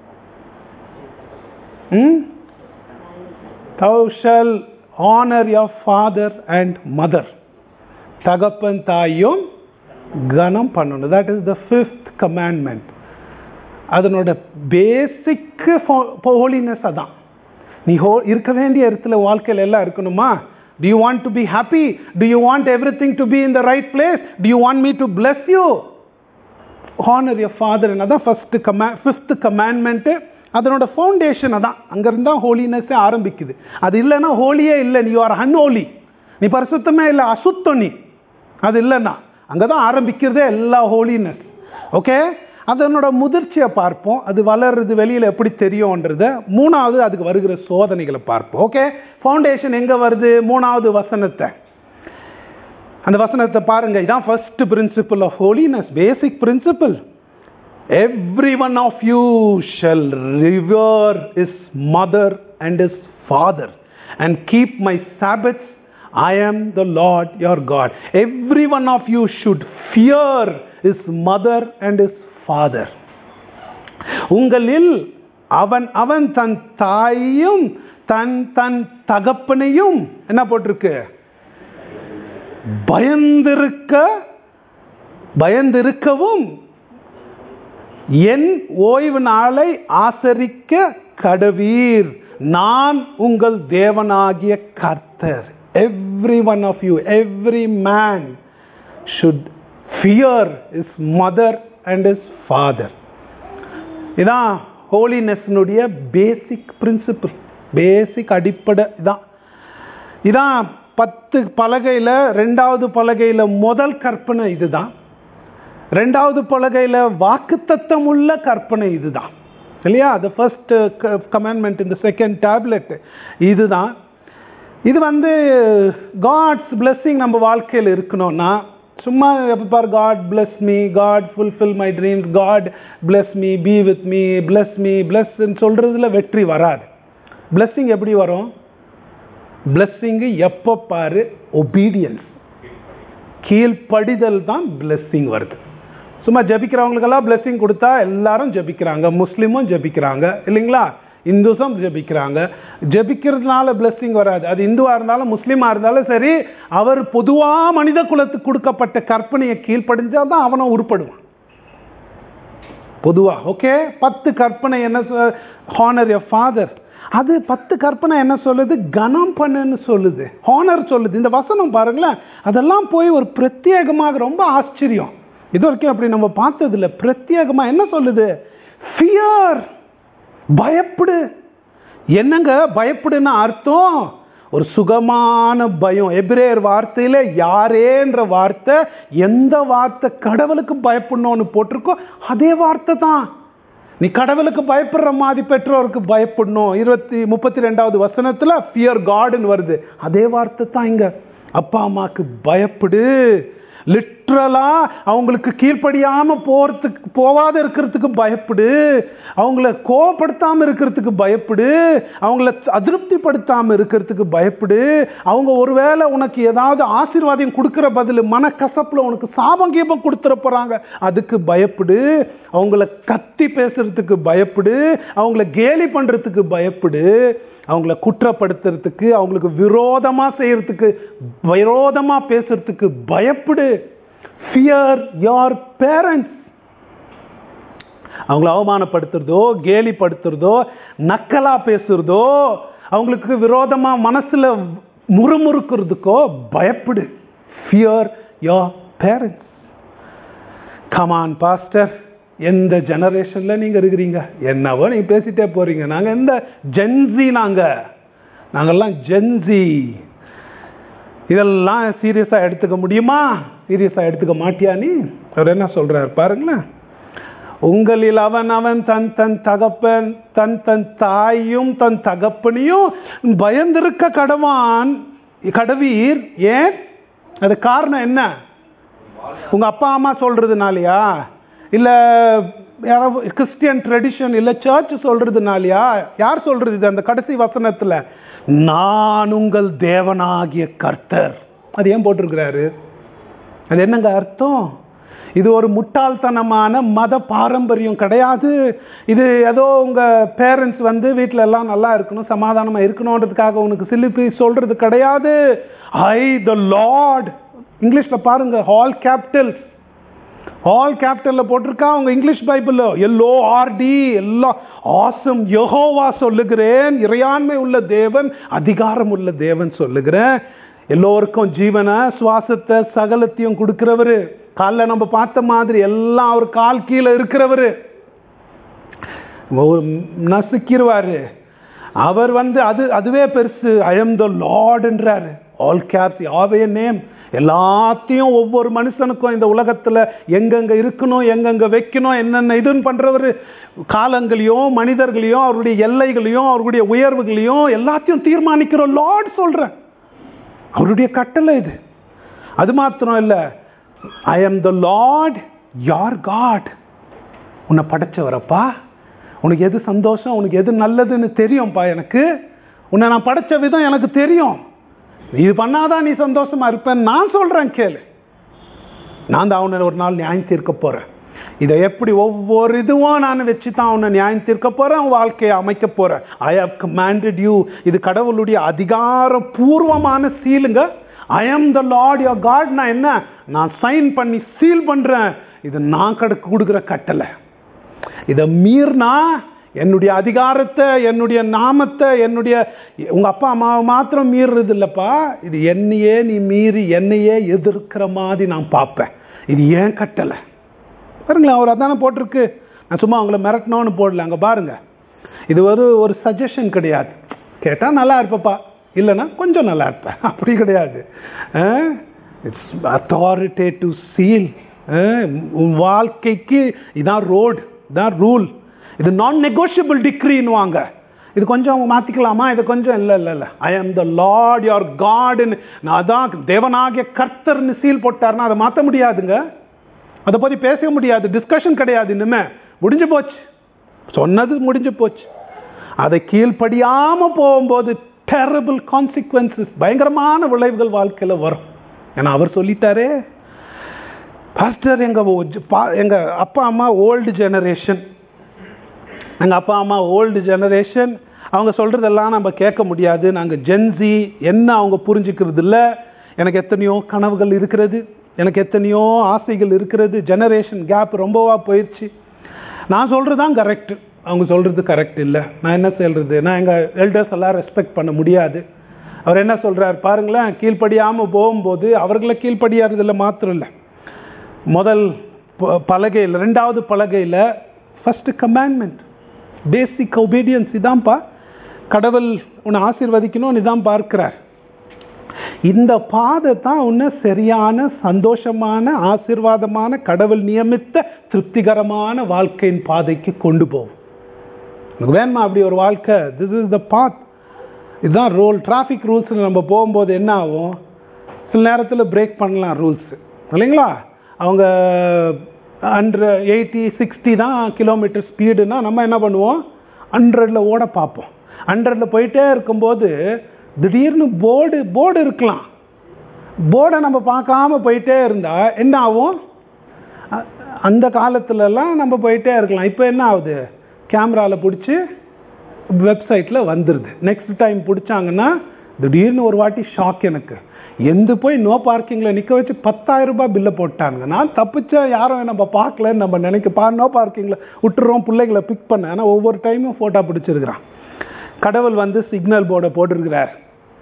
thou shall honor your father and mother தகப்பன் தாயும் கனம் பண்ணணும் that is the fifth commandment அதனோட பேசிக் ஹோலினஸ் அதான் நீ ஹோ இருக்க வேண்டிய இடத்துல வாழ்க்கையில் எல்லாம் இருக்கணுமா do you want to be happy do you want everything to be in the right place do you want me to bless you honor your father அதான் ஃபர்ஸ்ட் கமா ஃபிஃப்த் கமாண்ட்மெண்ட்டு அதனோட ஃபவுண்டேஷன் அதான் அங்கேருந்து தான் ஹோலினஸ்ஸே ஆரம்பிக்குது அது இல்லைன்னா ஹோலியே இல்லை நீ ஆர் அன்ஹோலி நீ பரிசுத்தமே இல்லை அசுத்தம் நீ அது இல்லைன்னா அங்கே தான் ஆரம்பிக்கிறதே எல்லா ஹோலினஸ் ஓகே அதனோட முதிர்ச்சியை பார்ப்போம் அது வளர்றது வெளியில் எப்படி தெரியும்ன்றத மூணாவது அதுக்கு வருகிற சோதனைகளை பார்ப்போம் ஓகே ஃபவுண்டேஷன் எங்கே வருது மூணாவது வசனத்தை அந்த வசனத்தை பாருங்க இதான் first principle of holiness basic principle every one of you shall revere his mother and his father and keep my Sabbaths I am the Lord your God every one of you should fear his mother and his father உங்களில் அவன் அவன் தன் தாயையும் தன் தன் தகப்பனையும் என்ன போட்டிருக்கு பயந்திருக்க பயந்திருக்கவும் என் ஓய்வு நாளை ஆசரிக்க கடவீர் நான் உங்கள் தேவனாகிய கர்த்தர் every one of you every man should fear his mother and his father இதான் ஹோலினஸ்னுடைய பேசிக் பிரின்சிபிள் பேசிக் அடிப்படை இதான் இதான் பத்து பலகையில் ரெண்டாவது பலகையில் முதல் கற்பனை இதுதான் ரெண்டாவது பலகையில் வாக்குத்தத்தம் உள்ள கற்பனை இதுதான் இல்லையா த ஃபர்ஸ்ட் கமாண்ட்மெண்ட் இந்த செகண்ட் டேப்லெட் இதுதான் இது வந்து காட்ஸ் blessing நம்ம வாழ்க்கையில் இருக்கணும்னா சும்மா எப்போ பார் God bless me God fulfil my dreams God bless me be with me bless me blessன்னு சொல்கிறதுல வெற்றி வராது blessing எப்படி வரும் பிளஸ்ஸிங்கு எப்போ பாரு ஒபீடியன்ஸ் கீழ்ப்படிதல் தான் blessing வருது சும்மா ஜபிக்கிறவங்களுக்கெல்லாம் blessing கொடுத்தா எல்லாரும் ஜபிக்கிறாங்க முஸ்லீமும் ஜபிக்கிறாங்க இல்லைங்களா இந்துஸும் ஜபிக்கிறாங்க ஜபிக்கிறதுனால blessing வராது அது இந்துவா இருந்தாலும் முஸ்லீமா இருந்தாலும் சரி அவர் பொதுவா மனித குலத்துக்கு கொடுக்கப்பட்ட கற்பனையை கீழ்ப்படிஞ்சா தான் அவனும் உருப்படுவான் பொதுவா ஓகே பத்து கற்பனை என்ன ஹானர் எ ஃபாதர் அது பத்து கற்பனை என்ன சொல்லுது கனம் பண்ணுன்னு சொல்லுது ஹானர் சொல்லுது இந்த வசனம் பாருங்களேன் அதெல்லாம் போய் ஒரு பிரத்யேகமாக ரொம்ப ஆச்சரியம் இது வரைக்கும் அப்படி நம்ம பார்த்ததில்ல பிரத்யேகமா என்ன சொல்லுது ஃபியர் பயப்படு என்னங்க பயப்படுன்னு அர்த்தம் ஒரு சுகமான பயம் எபிரேயர் வார்த்தையில யாரேன்ற வார்த்தை எந்த வார்த்தை கடவுளுக்கு பயப்படணும்னு போட்டிருக்கோ அதே வார்த்தை தான் நீ கடவுளுக்கு பயப்படுற மாதிரி பெற்றோருக்கு பயப்படணும் இருபத்தி முப்பத்தி ரெண்டாவது வசனத்துல ஃபியர் காடுன்னு வருது அதே வார்த்தை தான் இங்க அப்பா அம்மாக்கு பயப்படு லிட்ரலா அவங்களுக்கு கீழ்ப்படியாம போறதுக்கு போகாத இருக்கிறதுக்கு பயப்படு அவங்கள கோவப்படுத்தாம இருக்கிறதுக்கு பயப்படு அவங்கள அதிருப்திப்படுத்தாம இருக்கிறதுக்கு பயப்படு அவங்க ஒருவேளை உனக்கு ஏதாவது ஆசீர்வாதம் கொடுக்கிற பதில் மனக்கசப்புல உனக்கு சாபம் கீபம் கொடுத்துட போறாங்க அதுக்கு பயப்படு அவங்கள கத்தி பேசுறதுக்கு பயப்படு அவங்கள கேலி பண்றதுக்கு பயப்படு அவங்கள குற்றப்படுத்துறதுக்கு அவங்களுக்கு விரோதமா செய்யறதுக்கு விரோதமா பேசுறதுக்கு பயப்படு ஃபியர் your பேரண்ட்ஸ் அவங்கள அவமானப்படுத்துறதோ கேலிப்படுத்துறதோ நக்கலா பேசுறதோ அவங்களுக்கு விரோதமா மனசுல முறுமுறுக்கிறதுக்கோ பயப்படு fear your parents come on pastor எந்த ஜெனரேஷன்ல நீங்க இருக்கிறீங்க என்னவோ நீங்க பேசிட்டே போறீங்க நாங்க எந்த ஜென்சி நாங்க நாங்கெல்லாம் ஜென்சி இதெல்லாம் சீரியஸா எடுத்துக்க முடியுமா சீரியஸா எடுத்துக்க மாட்டியா நீ அவர் என்ன சொல்றாரு பாருங்களேன் உங்களில் அவன் அவன் தன் தன் தகப்பன் தன் தன் தாயும் தன் தகப்பனையும் பயந்திருக்க கடவான் கடவீர் ஏன் அது காரணம் என்ன உங்க அப்பா அம்மா சொல்றதுனாலயா இல்ல யாராவது கிறிஸ்டியன் ட்ரெடிஷன் இல்ல சர்ச் சொல்றதுனாலயா யார் சொல்றது இது அந்த கடைசி வசனத்துல நான் உங்கள் தேவனாகிய கர்த்தர் அது ஏன் போட்டிருக்கிறாரு அது என்னங்க அர்த்தம் இது ஒரு முட்டாள்தனமான மத பாரம்பரியம் கிடையாது இது ஏதோ உங்க பேரண்ட்ஸ் வந்து வீட்டில் எல்லாம் நல்லா இருக்கணும் சமாதானமா இருக்கணுன்றதுக்காக உனக்கு சிலிப்பி சொல்றது கிடையாது ஐ த லார்ட் இங்கிலீஷ்ல பாருங்க ஆல் கேபிட்டல்ஸ் ஆல் கேபிட்டல்ல போட்டிருக்கா உங்க இங்கிலீஷ் பைபிள் எல்லோ ஆர்டி எல்லாம் ஆசம் யெகோவா சொல்லுகிறேன் இறையாண்மை உள்ள தேவன் அதிகாரம் உள்ள தேவன் சொல்லுகிறேன் எல்லோருக்கும் ஜீவனை சுவாசத்தை சகலத்தையும் கொடுக்கிறவரு காலைல நம்ம பார்த்த மாதிரி எல்லாம் அவர் கால் கீழே இருக்கிறவரு நசுக்கிடுவாரு அவர் வந்து அது அதுவே பெருசு ஐ எம் த லார்ட்ன்றாரு ஆல் கேப்ஸ் ஆவே நேம் எல்லாத்தையும் ஒவ்வொரு மனுஷனுக்கும் இந்த உலகத்துல எங்கெங்க இருக்கணும் எங்கெங்க வைக்கணும் என்னென்ன இதுன்னு பண்றவர் காலங்களையும் மனிதர்களையும் அவருடைய எல்லைகளையும் அவருடைய உயர்வுகளையும் எல்லாத்தையும் தீர்மானிக்கிற லார்ட் சொல்றேன் அவருடைய கட்டளை இது அது மாத்திரம் இல்ல ஐ எம் த லார்ட் யார் காட் உன்னை படைச்சவரப்பா உனக்கு எது சந்தோஷம் உனக்கு எது நல்லதுன்னு தெரியும்ப்பா எனக்கு உன்னை நான் படைச்ச விதம் எனக்கு தெரியும் இது பண்ணாதான் நீ சந்தோஷமா இருப்பேன் நான் சொல்றேன் கேளு நான் தான் அவனை ஒரு நாள் நியாயம் தீர்க்க போறேன் இதை எப்படி ஒவ்வொரு இதுவும் நான் வச்சு தான் அவனை நியாயம் தீர்க்க போறேன் அவன் வாழ்க்கையை அமைக்க போறேன் ஐ ஹவ் கமாண்டட் யூ இது கடவுளுடைய அதிகாரபூர்வமான சீலுங்க ஐ am the Lord your God நான் என்ன நான் சைன் பண்ணி சீல் பண்றேன் இது நான் கடக்கு கொடுக்குற கட்டளை இதை மீறினா என்னுடைய அதிகாரத்தை என்னுடைய நாமத்தை என்னுடைய உங்க அப்பா அம்மாவை மாத்திரம் மீறுறது இல்லப்பா இது என்னையே நீ மீறி என்னையே எதிர்க்கிற மாதிரி நான் பார்ப்பேன் இது ஏன் கட்டளை பாருங்களேன் அவர் அதானே போட்டிருக்கு நான் சும்மா அவங்கள மிரட்டணும்னு போடல அங்கே பாருங்க இது ஒரு ஒரு சஜஷன் கிடையாது கேட்டால் நல்லா இருப்பப்பா இல்லைன்னா கொஞ்சம் நல்லா இருப்பேன் அப்படி கிடையாது இட்ஸ் அத்தாரிட்டேட்டிவ் சீல் உன் வாழ்க்கைக்கு இதான் ரோடு இதான் ரூல் இது நான் நெகோஷியபிள் டிக்ரின்னுவாங்க இது கொஞ்சம் அவங்க மாற்றிக்கலாமா இது கொஞ்சம் இல்லை இல்லை இல்லை ஐ ஆம் த லார்ட் யுவர் காடுன்னு நான் அதான் தேவனாகிய கர்த்தர்னு சீல் போட்டார்னா அதை மாற்ற முடியாதுங்க அதை பற்றி பேச முடியாது டிஸ்கஷன் கிடையாது இனிமே முடிஞ்சு போச்சு சொன்னது முடிஞ்சு போச்சு அதை கீழ்ப்படியாம போகும்போது டெரபிள் கான்சிக்வன்சஸ் பயங்கரமான விளைவுகள் வாழ்க்கையில் வரும் ஏன்னா அவர் சொல்லிட்டாரே பாஸ்டர் எங்க எங்க அப்பா அம்மா ஓல்டு ஜெனரேஷன் எங்கள் அப்பா அம்மா ஓல்டு ஜெனரேஷன் அவங்க சொல்கிறதெல்லாம் நம்ம கேட்க முடியாது நாங்கள் ஜென்சி என்ன அவங்க புரிஞ்சுக்கிறது இல்லை எனக்கு எத்தனையோ கனவுகள் இருக்கிறது எனக்கு எத்தனையோ ஆசைகள் இருக்கிறது ஜெனரேஷன் கேப் ரொம்பவா போயிடுச்சு நான் சொல்கிறது தான் கரெக்டு அவங்க சொல்கிறது கரெக்ட் இல்லை நான் என்ன சொல்கிறது நான் எங்கள் எல்டர்ஸ் எல்லாம் ரெஸ்பெக்ட் பண்ண முடியாது அவர் என்ன சொல்கிறார் பாருங்களேன் கீழ்ப்படியாமல் போகும்போது அவர்களை கீழ்ப்படியாததில் மாத்திரம் இல்லை முதல் பலகையில் ரெண்டாவது பலகையில் ஃபஸ்ட்டு கமாண்ட்மெண்ட் பேசிக் ஒபீடியன்ஸ் இதான்ப்பா கடவுள் உன்னை ஆசீர்வதிக்கணும் இதான் பார்க்கிறார் இந்த பாதை தான் உன்னை சரியான சந்தோஷமான ஆசீர்வாதமான கடவுள் நியமித்த திருப்திகரமான வாழ்க்கையின் பாதைக்கு கொண்டு போகும் உனக்கு வேணுமா அப்படி ஒரு வாழ்க்கை திஸ் இஸ் த பாத் இதுதான் ரூல் டிராஃபிக் ரூல்ஸ் நம்ம போகும்போது என்ன ஆகும் சில நேரத்தில் பிரேக் பண்ணலாம் ரூல்ஸ் இல்லைங்களா அவங்க ஹண்ட்ரட் எயிட்டி சிக்ஸ்டி தான் கிலோமீட்டர் ஸ்பீடுனா நம்ம என்ன பண்ணுவோம் ஹண்ட்ரடில் ஓட பார்ப்போம் ஹண்ட்ரடில் போயிட்டே இருக்கும்போது திடீர்னு போர்டு போர்டு இருக்கலாம் போர்டை நம்ம பார்க்காம போயிட்டே இருந்தால் என்ன ஆகும் அ- அந்த காலத்துலலாம் நம்ம போயிட்டே இருக்கலாம் இப்போ என்ன ஆகுது கேமராவில் பிடிச்சி வெப்சைட்டில் வந்துடுது நெக்ஸ்ட் டைம் பிடிச்சாங்கன்னா திடீர்னு ஒரு வாட்டி ஷாக் எனக்கு எந்த போய் நோ பார்க்கிங்கில் நிற்க வச்சு 10000 ரூபாய் பில்லை போட்டாங்க நான் தப்பிச்ச யாரும் நம்ம பார்க்கலன்னு நம்ம நினைக்க பா நோ பார்க்கிங்கில் விட்டுறோம் பிள்ளைகளை பிக் பண்ண ஆனால் ஒவ்வொரு டைமும் ஃபோட்டோ பிடிச்சிருக்கிறான் கடவுள் வந்து சிக்னல் போர்டை போட்டிருக்கிறார்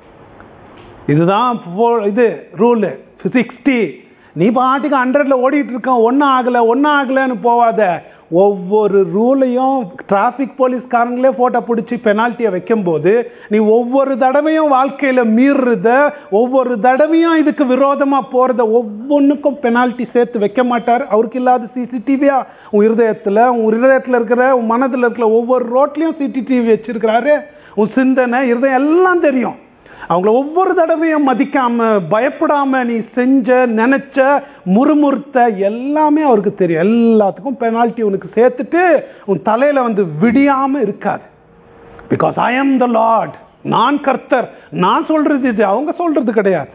இதுதான் ஃபோ- இது ரூலு சிக்ஸ்டி நீ பாட்டுக்கு ஹண்ட்ரட்ல ஓடிட்டு இருக்க ஒன்றும் ஆகலை ஒன்றும் ஆகலைன்னு போவாத ஒவ்வொரு ரூலையும் டிராஃபிக் போலீஸ்காரங்களே ஃபோட்டோ பிடிச்சி பெனால்ட்டியை வைக்கும்போது நீ ஒவ்வொரு தடவையும் வாழ்க்கையில் மீறுறத ஒவ்வொரு தடவையும் இதுக்கு விரோதமாக போகிறத ஒவ்வொன்றுக்கும் பெனால்ட்டி சேர்த்து வைக்க மாட்டார் அவருக்கு இல்லாத சிசிடிவியா உன் இருதயத்தில் உன் இருதயத்தில் இருக்கிற உன் மனதில் இருக்கிற ஒவ்வொரு ரோட்லேயும் சிசிடிவி வச்சிருக்கிறாரு உன் சிந்தனை இருதயம் எல்லாம் தெரியும் அவங்கள ஒவ்வொரு தடவையும் மதிக்காம பயப்படாம நீ செஞ்ச நினைச்ச முறுமுறுத்த எல்லாமே அவருக்கு தெரியும் எல்லாத்துக்கும் பெனால்ட்டி உனக்கு சேர்த்துட்டு உன் தலையில வந்து விடியாம இருக்காது because I am the lord நான் கர்த்தர் நான் சொல்றது இது அவங்க சொல்றது கிடையாது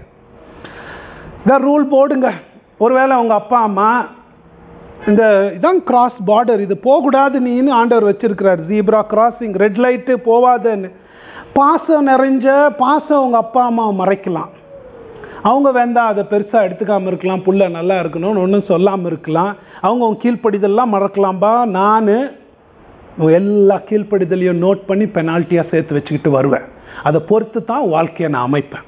இந்த ரூல் போடுங்க ஒருவேளை அவங்க அப்பா அம்மா இந்த இதான் கிராஸ் பார்டர் இது போகக்கூடாது நீன்னு ஆண்டவர் வச்சிருக்கிறார் ஜீப்ரா கிராசிங் ரெட் லைட்டு போவாதன்னு பாசம் நிறைஞ்ச பாசம் அவங்க அப்பா அம்மா மறைக்கலாம் அவங்க வேண்டா அதை பெருசாக எடுத்துக்காம இருக்கலாம் புள்ள நல்லா இருக்கணும்னு ஒன்றும் சொல்லாமல் இருக்கலாம் அவங்க உன் கீழ்ப்படிதெல்லாம் மறக்கலாம்பா நான் எல்லா கீழ்ப்படிதலையும் நோட் பண்ணி பெனால்ட்டியாக சேர்த்து வச்சுக்கிட்டு வருவேன் அதை பொறுத்து தான் வாழ்க்கையை நான் அமைப்பேன்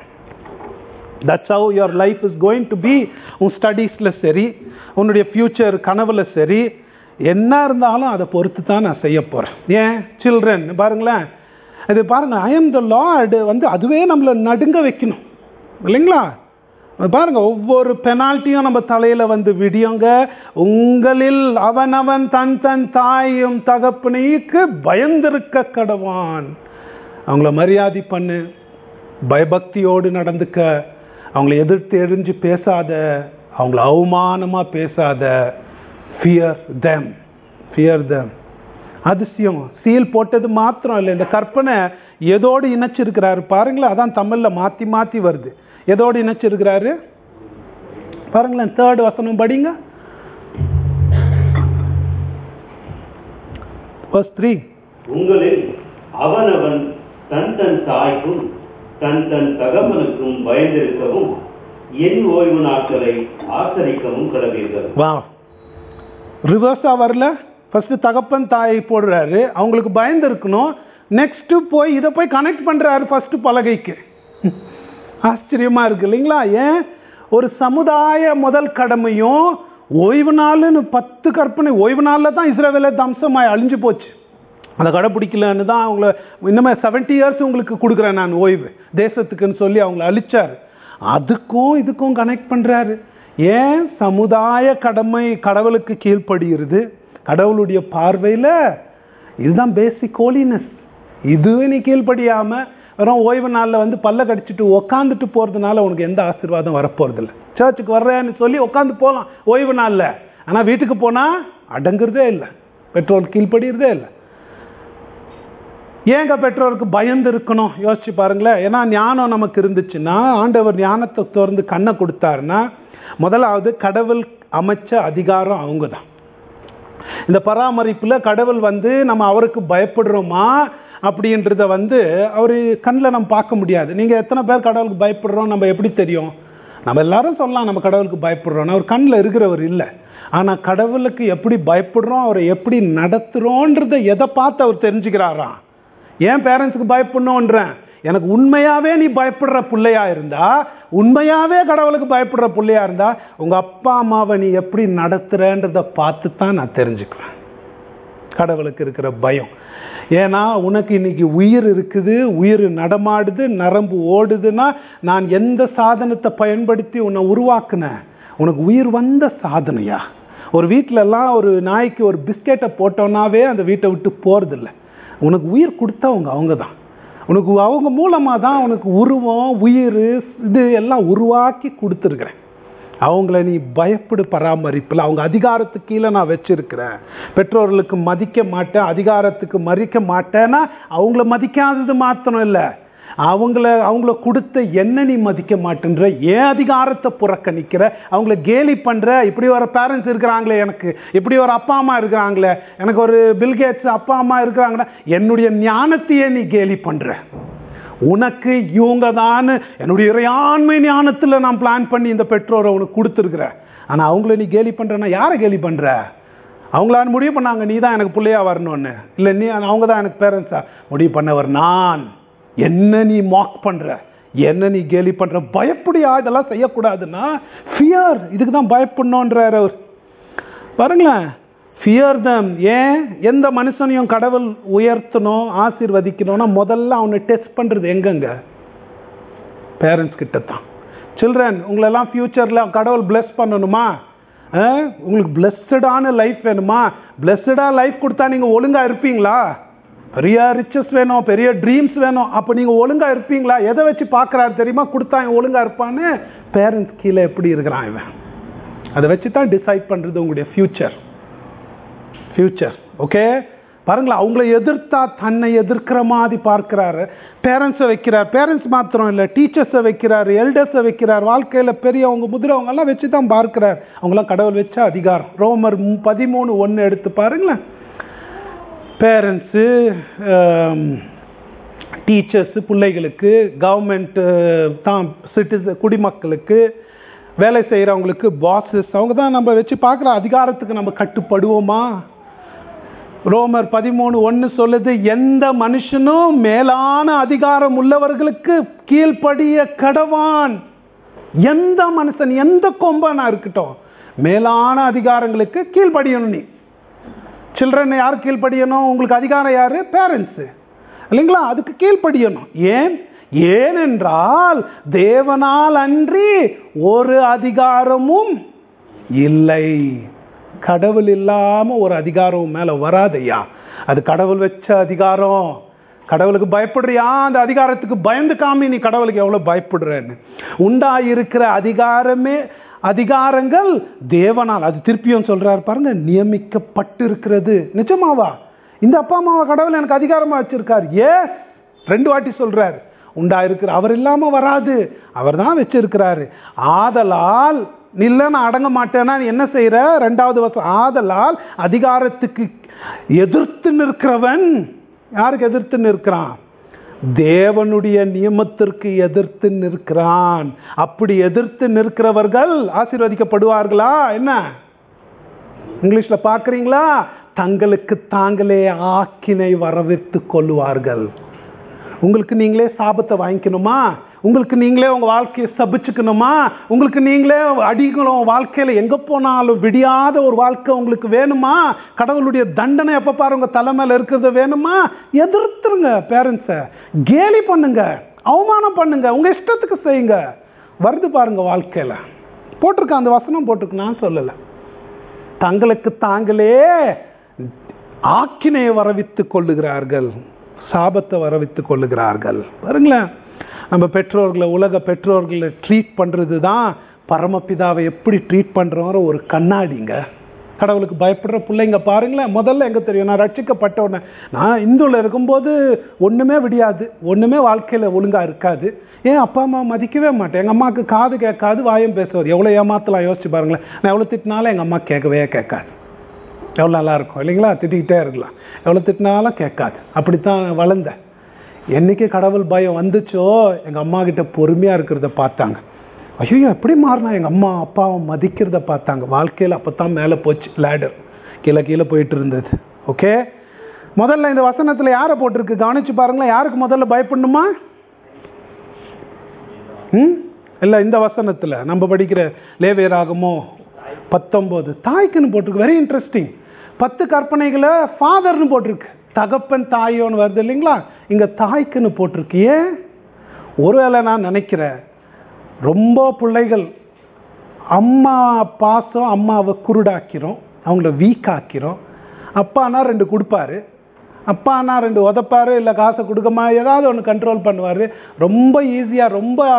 that's how your life is going to be உன் ஸ்டடீஸில் சரி உன்னுடைய ஃப்யூச்சர் கனவுல சரி என்ன இருந்தாலும் அதை பொறுத்து தான் நான் செய்ய போகிறேன் ஏன் சில்ட்ரன் பாருங்களேன் இது பாருங்க ஐ எம் த லார்டு வந்து அதுவே நம்மளை நடுங்க வைக்கணும் இல்லைங்களா அது பாருங்க ஒவ்வொரு பெனால்ட்டியும் நம்ம தலையில வந்து விடியோங்க உங்களில் அவனவன் தன் தன் தாயும் தகப்பனைக்கு பயந்திருக்க கடவான் அவங்கள மரியாதை பண்ணு பயபக்தியோடு நடந்துக்க அவங்கள எதிர்த்து எரிஞ்சு பேசாத அவங்கள அவமானமா பேசாத ஃபியர் தெம் ஃபியர் தெம் அதிசயம் சீல் போட்டது மாத்திரம் இல்லை இந்த கற்பனை எதோடு இணைச்சிருக்கிறாரு பாருங்களேன் அதான் தமிழ்ல மாத்தி மாத்தி வருது எதோடு இணைச்சிருக்கிறாரு பாருங்களேன் தேர்ட் வசனம் படிங்க Verse 3 உங்களில் அவனவன் தன் தன் தாய்க்கும் தன் தன் தகவனுக்கும் பயந்திருக்கவும் என் ஓய்வு நாட்களை ஆசரிக்கவும் கடவீர்கள் வா ரிவர்ஸா வரல ஃபர்ஸ்ட் தகப்பன் தாயை போடுறாரு அவங்களுக்கு பயந்து இருக்கணும் நெக்ஸ்ட் போய் இதை போய் கனெக்ட் பண்றாரு ஃபர்ஸ்ட் பலகைக்கு ஆச்சரியமா இருக்கு இல்லைங்களா ஏன் ஒரு சமுதாய முதல் கடமையும் ஓய்வு நாள்னு பத்து கற்பனை ஓய்வு நாளில் தான் இஸ்ரேவேல தம்சமாய் அழிஞ்சு போச்சு அதை கடைப்பிடிக்கலன்னு தான் அவங்கள இன்னுமே செவன்ட்டி இயர்ஸ் உங்களுக்கு கொடுக்குறேன் நான் ஓய்வு தேசத்துக்குன்னு சொல்லி அவங்கள அழிச்சார் அதுக்கும் இதுக்கும் கனெக்ட் பண்ணுறாரு ஏன் சமுதாய கடமை கடவுளுக்கு கீழ்ப்படுகிறது கடவுளுடைய பார்வையில் இதுதான் பேசிக் ஹோலினஸ் இதுவே நீ கீழ்ப்படியாம வெறும் ஓய்வு நாளில் வந்து பல்ல கடிச்சிட்டு உக்காந்துட்டு போகிறதுனால உனக்கு எந்த ஆசீர்வாதம் வரப்போறதில்ல சர்ச்சுக்கு வர்றேன்னு சொல்லி உட்காந்து போகலாம் ஓய்வு நாளில் ஆனால் வீட்டுக்கு போனால் அடங்குறதே இல்லை பெட்ரோல் கீழ்ப்படிறதே இல்லை ஏங்க பெற்றோருக்கு பயந்து இருக்கணும் யோசிச்சு பாருங்களேன் ஏன்னா ஞானம் நமக்கு இருந்துச்சுன்னா ஆண்டவர் ஞானத்தை திறந்து கண்ணை கொடுத்தாருன்னா முதலாவது கடவுள் அமைச்ச அதிகாரம் அவங்க தான் இந்த பராமரிப்பில் கடவுள் வந்து நம்ம அவருக்கு பயப்படுறோமா அப்படின்றத வந்து அவர் கண்ணில் நம்ம பார்க்க முடியாது நீங்கள் எத்தனை பேர் கடவுளுக்கு பயப்படுறோம் நம்ம எப்படி தெரியும் நம்ம எல்லாரும் சொல்லலாம் நம்ம கடவுளுக்கு பயப்படுறோம் அவர் கண்ணில் இருக்கிறவர் இல்லை ஆனால் கடவுளுக்கு எப்படி பயப்படுறோம் அவரை எப்படி நடத்துகிறோன்றதை எதை பார்த்து அவர் தெரிஞ்சுக்கிறாராம் ஏன் பேரண்ட்ஸுக்கு பயப்படணுன்றேன் எனக்கு உண்மையாவே நீ பயப்படுற பிள்ளையா இருந்தா உண்மையாவே கடவுளுக்கு பயப்படுற பிள்ளையா இருந்தா உங்க அப்பா அம்மாவை நீ எப்படி நடத்துறன்றத பார்த்து தான் நான் தெரிஞ்சுக்குவேன் கடவுளுக்கு இருக்கிற பயம் ஏன்னா உனக்கு இன்னைக்கு உயிர் இருக்குது உயிர் நடமாடுது நரம்பு ஓடுதுன்னா நான் எந்த சாதனத்தை பயன்படுத்தி உன்னை உருவாக்குனேன் உனக்கு உயிர் வந்த சாதனையா ஒரு வீட்டில எல்லாம் ஒரு நாய்க்கு ஒரு பிஸ்கெட்டை போட்டோன்னாவே அந்த வீட்டை விட்டு போறதில்ல உனக்கு உயிர் கொடுத்தவங்க அவங்க தான் உனக்கு அவங்க மூலமாக தான் உனக்கு உருவம் உயிர் இது எல்லாம் உருவாக்கி கொடுத்துருக்குறேன் அவங்கள நீ பயப்படு பராமரிப்பில் அவங்க அதிகாரத்துக்கு கீழே நான் வச்சிருக்கிறேன் பெற்றோர்களுக்கு மதிக்க மாட்டேன் அதிகாரத்துக்கு மதிக்க மாட்டேன்னா அவங்கள மதிக்காதது மாத்திரம் இல்லை அவங்கள அவங்கள கொடுத்த என்ன நீ மதிக்க மாட்டேன்ற ஏன் அதிகாரத்தை புறக்கணிக்கிற அவங்கள கேலி பண்ற இப்படி ஒரு பேரண்ட்ஸ் இருக்கிறாங்களே எனக்கு இப்படி ஒரு அப்பா அம்மா இருக்கிறாங்களே எனக்கு ஒரு பில்கேட்ஸ் அப்பா அம்மா இருக்கிறாங்கன்னா என்னுடைய ஞானத்தையே நீ கேலி பண்ற உனக்கு இவங்க தான் என்னுடைய இறையாண்மை ஞானத்தில் நான் பிளான் பண்ணி இந்த பெற்றோரை உனக்கு கொடுத்துருக்குறேன் ஆனால் அவங்கள நீ கேலி பண்ணுறனா யாரை கேலி பண்ணுற அவங்களான முடிவு பண்ணாங்க நீ தான் எனக்கு பிள்ளையா வரணும்னு இல்லை நீ அவங்க தான் எனக்கு பேரண்ட்ஸா முடிவு பண்ணவர் நான் என்ன நீ மாக் பண்ணுற என்ன நீ கேலி பண்ணுற பயப்படியா இதெல்லாம் செய்யக்கூடாதுன்னா ஃபியர் இதுக்கு தான் பயப்படணுன்றார் அவர் பாருங்களேன் ஃபியர் தம் ஏன் எந்த மனுஷனையும் கடவுள் உயர்த்தணும் ஆசீர்வதிக்கணும்னா முதல்ல அவனை டெஸ்ட் பண்ணுறது எங்கெங்க பேரண்ட்ஸ் கிட்ட தான் சில்ட்ரன் உங்களெல்லாம் ஃப்யூச்சரில் கடவுள் bless பண்ணணுமா ஆ? உங்களுக்கு பிளஸ்டடான லைஃப் வேணுமா பிளஸ்டடாக லைஃப் கொடுத்தா நீங்கள் ஒழுங்காக இருப்பீங்களா பெரிய ரிச்சஸ் வேணும் பெரிய ட்ரீம்ஸ் வேணும் அப்போ நீங்கள் ஒழுங்காக இருப்பீங்களா எதை வச்சு பார்க்குறாரு தெரியுமா கொடுத்தா இவன் ஒழுங்காக இருப்பான்னு பேரண்ட்ஸ் கீழே எப்படி இருக்கிறான் இவன் அதை வச்சு தான் டிசைட் பண்ணுறது உங்களுடைய ஃப்யூச்சர் ஃப்யூச்சர் ஓகே பாருங்களேன் அவங்கள எதிர்த்தா தன்னை எதிர்க்கிற மாதிரி பார்க்கிறாரு பேரண்ட்ஸை வைக்கிறார் பேரண்ட்ஸ் மாத்திரம் இல்லை டீச்சர்ஸை வைக்கிறாரு எல்டர்ஸை வைக்கிறார் வாழ்க்கையில் பெரியவங்க முதிரவங்க எல்லாம் வச்சு தான் பார்க்கிறார் அவங்களாம் கடவுள் வச்ச அதிகாரம் ரோமர் மு- பதிமூணு ஒன்று எடுத்து பாருங்களேன் பேரண்ட்ஸு டீச்சர்ஸு பிள்ளைகளுக்கு கவர்மெண்ட்டு தான் சிட்டிசன் குடிமக்களுக்கு வேலை செய்கிறவங்களுக்கு பாஸஸ் அவங்க தான் நம்ம வச்சு பார்க்குற அதிகாரத்துக்கு நம்ம கட்டுப்படுவோமா ரோமர் பதிமூணு ஒன்று சொல்லுது எந்த மனுஷனும் மேலான அதிகாரம் உள்ளவர்களுக்கு கீழ்ப்படிய கடவான் எந்த மனுஷன் எந்த கொம்பனா இருக்கட்டும் மேலான அதிகாரங்களுக்கு கீழ்ப்படியணும் நீ சில்ட்ரன் யார் கீழ்ப்படியணும் உங்களுக்கு அதிகாரம் யாரு பேரண்ட்ஸு இல்லைங்களா அதுக்கு கீழ்ப்படியணும் ஏன் ஏனென்றால் தேவனால் அன்றி ஒரு அதிகாரமும் இல்லை கடவுள் இல்லாம ஒரு அதிகாரம் மேல வராதையா அது கடவுள் வச்ச அதிகாரம் கடவுளுக்கு பயப்படுறியா அந்த அதிகாரத்துக்கு பயந்து காமி நீ கடவுளுக்கு எவ்வளவு பயப்படுறன்னு உண்டாயிருக்கிற அதிகாரமே அதிகாரங்கள் தேவனால் அது திருப்பியும் சொல்றாரு பாருங்க நியமிக்கப்பட்டு இருக்கிறது நிஜமாவா இந்த அப்பா அம்மாவை கடவுள் எனக்கு அதிகாரமா வச்சிருக்கார் ஏ ரெண்டு வாட்டி சொல்றாரு உண்டாயிருக்கிற அவர் இல்லாம வராது அவர் தான் வச்சிருக்கிறாரு ஆதலால் இல்ல நான் அடங்க மாட்டேன்னா நீ என்ன செய்யற ரெண்டாவது வருஷம் ஆதலால் அதிகாரத்துக்கு எதிர்த்து நிற்கிறவன் யாருக்கு எதிர்த்து நிற்கிறான் தேவனுடைய நியமத்திற்கு எதிர்த்து நிற்கிறான் அப்படி எதிர்த்து நிற்கிறவர்கள் ஆசீர்வதிக்கப்படுவார்களா என்ன இங்கிலீஷ்ல பார்க்கறீங்களா தங்களுக்கு தாங்களே ஆக்கினை வரவித்து கொள்ளுவார்கள் உங்களுக்கு நீங்களே சாபத்தை வாங்கிக்கணுமா உங்களுக்கு நீங்களே உங்க வாழ்க்கையை சபிச்சுக்கணுமா உங்களுக்கு நீங்களே அடிக்கணும் வாழ்க்கையில எங்க போனாலும் விடியாத ஒரு வாழ்க்கை உங்களுக்கு வேணுமா கடவுளுடைய தண்டனை எப்ப பாரு உங்க தலைமையில இருக்கிறது வேணுமா எதிர்த்துருங்க பேரண்ட்ஸை கேலி பண்ணுங்க அவமானம் பண்ணுங்க உங்க இஷ்டத்துக்கு செய்யுங்க வருது பாருங்க வாழ்க்கையில போட்டிருக்க அந்த வசனம் போட்டிருக்கு நான் சொல்லலை தங்களுக்கு தாங்களே ஆக்கினையை வரவித்துக் கொள்ளுகிறார்கள் சாபத்தை வரவித்துக் கொள்ளுகிறார்கள் பாருங்களேன் நம்ம பெற்றோர்களை உலக பெற்றோர்களை ட்ரீட் பண்ணுறது தான் பரமபிதாவை எப்படி ட்ரீட் பண்ணுறோங்கிற ஒரு கண்ணாடிங்க கடவுளுக்கு பயப்படுற பிள்ளைங்க பாருங்களேன் முதல்ல எங்க தெரியும் நான் ரட்சிக்கப்பட்ட உடனே நான் இந்துவில் இருக்கும்போது ஒன்றுமே விடியாது ஒன்றுமே வாழ்க்கையில் ஒழுங்காக இருக்காது ஏன் அப்பா அம்மா மதிக்கவே மாட்டேன் எங்கள் அம்மாவுக்கு காது கேட்காது வாயும் பேசுவார் எவ்வளோ ஏமாத்தலாம் யோசிச்சு பாருங்களேன் நான் எவ்வளோ திட்டினாலும் எங்கள் அம்மா கேட்கவே கேட்காது எவ்வளோ நல்லா இருக்கும் இல்லைங்களா திட்டிக்கிட்டே இருக்கலாம் எவ்வளோ திட்டினாலும் கேட்காது அப்படித்தான் வளர்ந்தேன் என்னைக்கு கடவுள் பயம் வந்துச்சோ எங்கள் அம்மா கிட்ட பொறுமையாக இருக்கிறத பார்த்தாங்க ஐயோ எப்படி மாறினா எங்கள் அம்மா அப்பாவை மதிக்கிறத பார்த்தாங்க வாழ்க்கையில் அப்போ தான் மேலே போச்சு லேடர் கீழே கீழே போயிட்டு இருந்தது ஓகே முதல்ல இந்த வசனத்தில் யாரை போட்டிருக்கு கவனிச்சு பாருங்களேன் யாருக்கு முதல்ல பயப்படணுமா ம் இல்லை இந்த வசனத்தில் நம்ம படிக்கிற லேவியராகமோ பத்தொம்போது தாய்க்குன்னு போட்டிருக்கு வெரி இன்ட்ரெஸ்டிங் பத்து கற்பனைகளை ஃபாதர்னு போட்டிருக்கு தகப்பன் தாயோன்னு வருது இல்லைங்களா இங்கே தாய்க்குன்னு போட்டிருக்கு ஏன் ஒருவேளை நான் நினைக்கிறேன் ரொம்ப பிள்ளைகள் அம்மா பாசம் அம்மாவை குருடாக்கிறோம் அவங்கள வீக் ஆக்கிறோம் அப்பானா ரெண்டு கொடுப்பாரு அப்பானா ரெண்டு உதப்பாரு இல்லை காசை கொடுக்கமா ஏதாவது ஒன்று கண்ட்ரோல் பண்ணுவார் ரொம்ப ஈஸியாக ரொம்ப